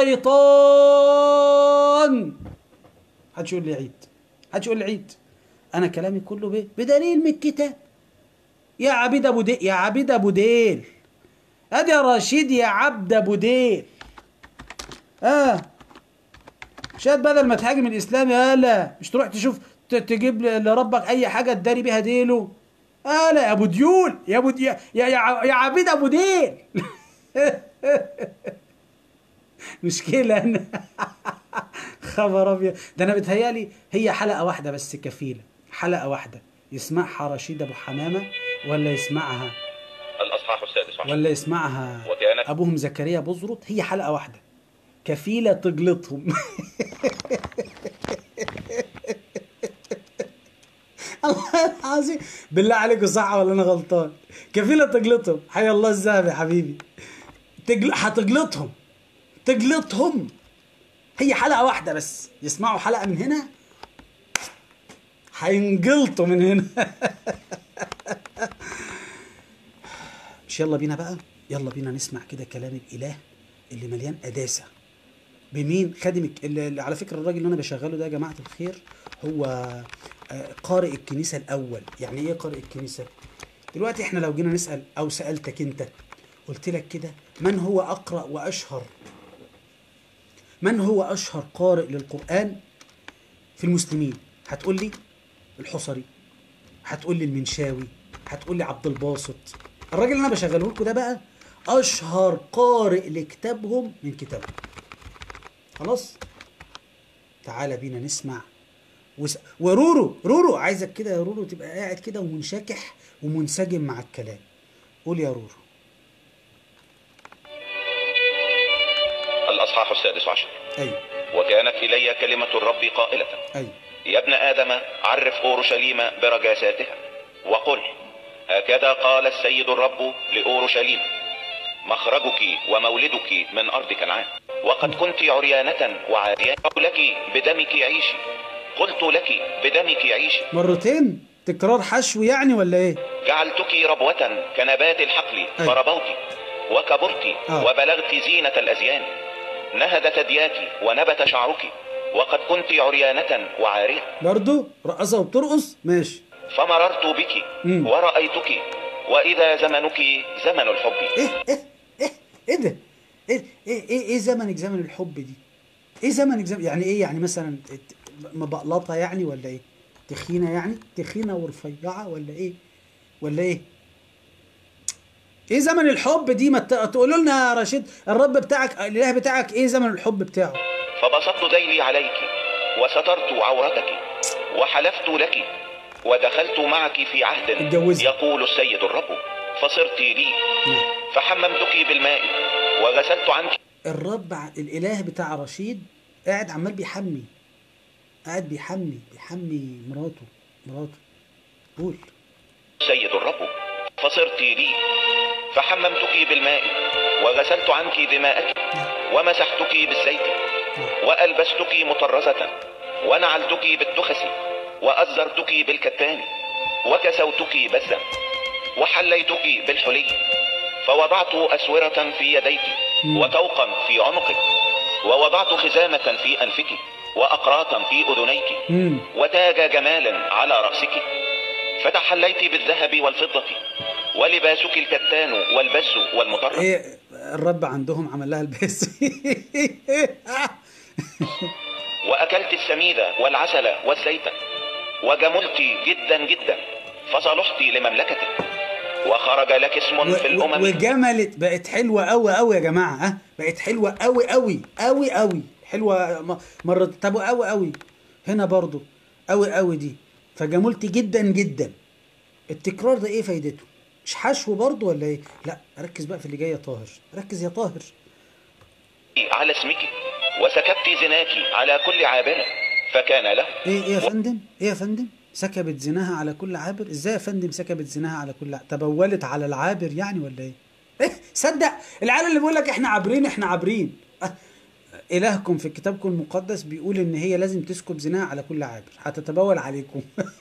الشيطان حدش يقول لي عيد حدش يقول لي عيد انا كلامي كله بايه بدليل من الكتاب يا عبيد ابو ديل يا عبيد ابو ديل ادي يا رشيد يا عبد ابو ديل اه شاد بدل ما تهاجم الاسلام يالا مش تروح تشوف ت- تجيب ل- لربك اي حاجه تداري بيها ديله يالا يا ابو ديول يا ابو دي يا يا, يا عبيد ابو ديل مشكله انا خبر ابيض ده انا بتهيالي هي حلقه واحده بس كفيله حلقه واحده يسمعها رشيد ابو حمامه ولا يسمعها الأصحاح السادس عشر ولا يسمعها وكانت- ابوهم زكريا بزرط هي حلقه واحده كفيله تجلطهم الله العظيم بالله عليكم صح ولا انا غلطان كفيله تجلطهم حي الله الذهب يا حبيبي تجل... هتجلطهم تجلطهم هي حلقه واحده بس يسمعوا حلقه من هنا هينجلطوا من هنا مش يلا بينا بقى يلا بينا نسمع كده كلام الاله اللي مليان قداسه بمين خادم الك- اللي اللي على فكره الراجل اللي انا بشغله ده يا جماعه الخير هو آه، قارئ الكنيسه الاول يعني ايه قارئ الكنيسه دلوقتي احنا لو جينا نسال او سالتك انت قلت لك كده من هو اقرا واشهر من هو اشهر قارئ للقران في المسلمين هتقول لي الحصري هتقول لي المنشاوي هتقول لي عبد الباسط الراجل اللي انا بشغله لكم ده بقى اشهر قارئ لكتابهم من كتابهم خلاص تعالى بينا نسمع وس... ورورو رورو عايزك كده يا رورو تبقى قاعد كده ومنشكح ومنسجم مع الكلام قول يا رورو الأصحاح السادس عشر ايوه وكانت إلي كلمة الرب قائلة ايوه يا ابن آدم عرف أورشليم برجاساتها وقل هكذا هكذا قال السيد الرب لأورشليم مخرجك ومولدك من أرض كنعان وقد كنت عريانة وعارية لك بدمك عيشي قلت لك بدمك عيشي مرتين تكرار حشو يعني ولا ايه جعلتك ربوة كنبات الحقل فربوت وكبرت آه. وبلغت زينة الأزيان نهد ثدياك ونبت شعرك وقد كنت عريانة وعارية برضو رقصة وبترقص ماشي فمررت بك مم. ورأيتك وإذا زمنك زمن الحب ايه ايه ايه ايه ده ايه ايه ايه, إيه زمنك زمن الحب دي ايه زمنك زمن يعني ايه يعني مثلا ت- مبقلطه يعني ولا ايه تخينه يعني تخينه ورفيعه ولا ايه ولا ايه ايه زمن الحب دي ما ت- تقولوا لنا يا رشيد الرب بتاعك الاله بتاعك ايه زمن الحب بتاعه فبسطت ذيلي عليك وسترت عورتك وحلفت لك ودخلت معك في عهد اتجوزت. يقول السيد الرب فصرت لي نعم. فحممتك بالماء وغسلت عنك الرب ع- الاله بتاع رشيد قاعد عمال بيحمي قاعد بيحمي بيحمي مراته مراته قول السيد الرب فصرت لي فحممتك بالماء وغسلت عنك دماءك ومسحتك بالزيت وألبستك مطرزة ونعلتك بالتخس وأزرتك بالكتان وكسوتك بزا وحليتك بالحلي فوضعت أسورة في يديك وطوقا في عنقك ووضعت خزامة في أنفك وأقراطا في أذنيك مم. وتاج جمال على رأسك فتحليت بالذهب والفضة ولباسك الكتان والبز والمطرز ايه الرب عندهم عمل لها الباس وأكلت السميد والعسل والزيت وجملت جدا جدا فصلحت لمملكتك وخرج لك اسم في الأمم وجملت بقت حلوه قوي قوي يا جماعه ها بقت حلوه قوي قوي قوي قوي حلوه م- مرة طب قوي قوي هنا برضو قوي قوي دي فجملت جدا جدا التكرار ده ايه فايدته مش حشو برضو ولا ايه لا ركز بقى في اللي جاي يا طاهر ركز يا طاهر على اسمك وسكبت زناك على كل عابر فكان له ايه ايه يا فندم ايه يا فندم سكبت زناها على كل عابر ازاي يا فندم سكبت زناها على كل عابر تبولت على العابر يعني ولا ايه ايه صدق العيال اللي بيقول لك احنا عابرين احنا عابرين أه. الهكم في كتابكم المقدس بيقول ان هي لازم تسكب زناها على كل عابر هتتبول عليكم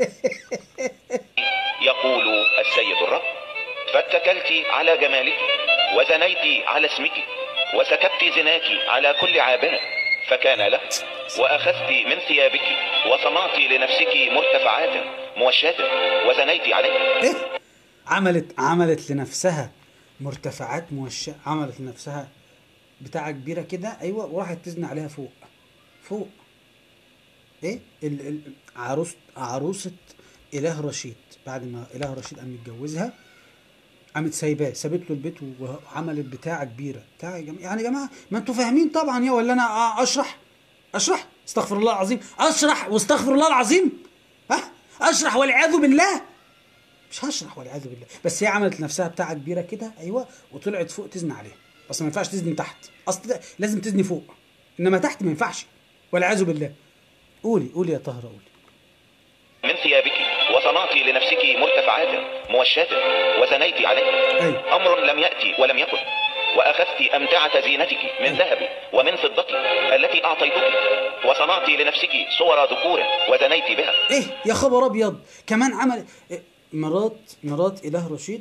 يقول السيد الرب فاتكلت على جمالك وزنيت على اسمك وسكبت زناك على كل عابر فكان له وأخذت من ثيابك وصنعت لنفسك مرتفعات موشات وزنيت عليها ايه عملت عملت لنفسها مرتفعات موشة عملت لنفسها بتاعة كبيرة كده ايوه وراحت تزني عليها فوق فوق ايه ال ال عروس عروسة اله رشيد بعد ما اله رشيد قام متجوزها قامت سايباه سابت له البيت وعملت بتاعة كبيرة بتاع يا جماعة يعني يا جماعة ما انتوا فاهمين طبعا يا ولا انا اشرح اشرح استغفر الله العظيم اشرح واستغفر الله العظيم ها اشرح والعياذ بالله مش هشرح والعياذ بالله بس هي عملت لنفسها بتاعه كبيره كده ايوه وطلعت فوق تزني عليها بس ما ينفعش تزني تحت اصل ده لازم تزني فوق انما تحت ما ينفعش والعياذ بالله قولي قولي يا طهره قولي من ثيابك وصنعت لنفسك مرتفعات موشات وزنيت عليها ايوه أمر لم يأتي ولم يكن وأخذت أمتعة زينتك من ذهب ومن فضة التي أعطيتك وصنعت لنفسك صور ذكور وزنيت بها ايه يا خبر ابيض كمان عمل إيه؟ مرات مرات اله رشيد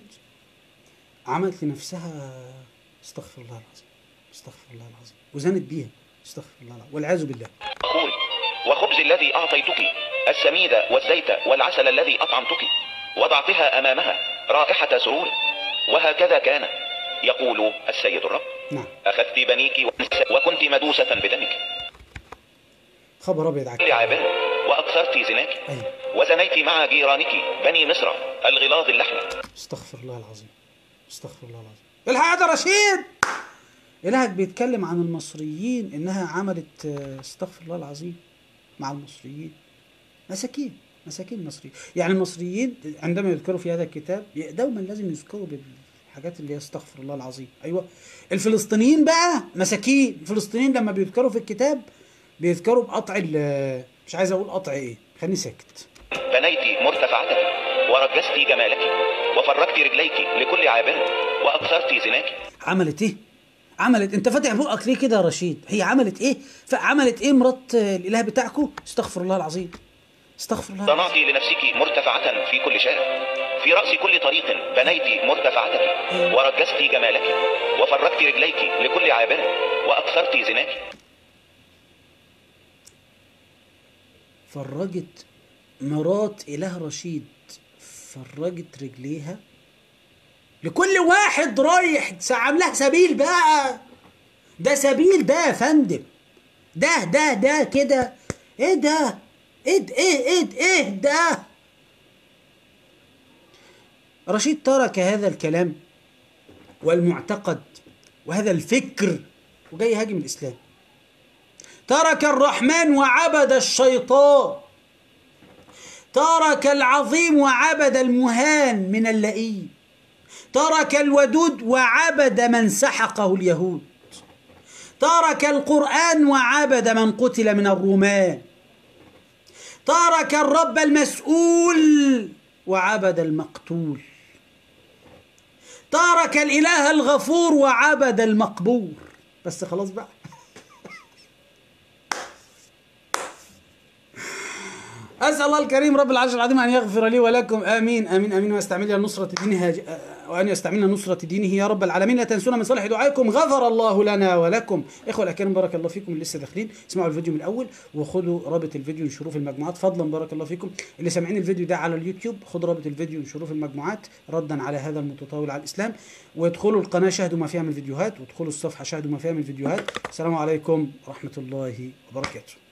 عملت لنفسها استغفر الله العظيم استغفر الله العظيم وزنت بيها استغفر الله العظيم والعياذ بالله أقول وخبز الذي أعطيتك السميد والزيت والعسل الذي أطعمتك وضعتها أمامها رائحة سرور وهكذا كان يقول السيد الرب نعم أخذت بنيك ونساء وكنت مدوسة بدمك خبر ابيض على كل عابر وأكثرت زناك ايوه وزنيت مع جيرانك بني مصر الغلاظ اللحم استغفر الله العظيم استغفر الله العظيم الحق يا رشيد إلهك بيتكلم عن المصريين إنها عملت آه، استغفر الله العظيم مع المصريين مساكين مساكين المصريين يعني المصريين عندما يذكروا في هذا الكتاب دوما لازم يذكروا بالحاجات اللي هي استغفر الله العظيم أيوة الفلسطينيين بقى مساكين الفلسطينيين لما بيذكروا في الكتاب بيذكروا بقطع ال- مش عايز أقول قطع إيه خليني ساكت بنيت مرتفعتك ورجست جمالك وفرجت رجليك لكل عابر وأكثرت زناك عملت ايه عملت انت فاتح بقك ليه كده يا رشيد هي عملت ايه فعملت ايه مرات آه، الاله بتاعكم استغفر الله العظيم استغفر الله العظيم. صنعت لنفسك مرتفعة في كل شارع في رأس كل طريق بنيت مرتفعتك ورجست جمالك وفرجت رجليك لكل عابر وأكثرت زناك فرجت مرات اله رشيد فرجت رجليها لكل واحد رايح عاملها سبيل بقى ده سبيل ده يا فندم ده ده ده كده ايه ده ايه ده ايه ايه ده ايه ده رشيد ترك هذا الكلام والمعتقد وهذا الفكر وجاي يهاجم الاسلام ترك الرحمن وعبد الشيطان ترك العظيم وعبد المهان من اللئيم ترك الودود وعبد من سحقه اليهود ترك القرآن وعبد من قتل من الرومان ترك الرب المسؤول وعبد المقتول ترك الإله الغفور وعبد المقبور بس خلاص بقى أسأل الله الكريم رب العرش العظيم أن يغفر لي ولكم آمين آمين آمين ويستعملنا لنصرة دينه هاج- وأن يستعملنا نصرة دينه يا رب العالمين لا تنسونا من صالح دعائكم غفر الله لنا ولكم إخوة الأكارم بارك الله فيكم اللي لسه داخلين اسمعوا الفيديو من الأول وخدوا رابط الفيديو انشروه في المجموعات فضلا بارك الله فيكم اللي سامعين الفيديو ده على اليوتيوب خدوا رابط الفيديو انشروه في المجموعات ردا على هذا المتطاول على الإسلام وادخلوا القناة شاهدوا ما فيها من فيديوهات وادخلوا الصفحة شاهدوا ما فيها من فيديوهات السلام عليكم ورحمة الله وبركاته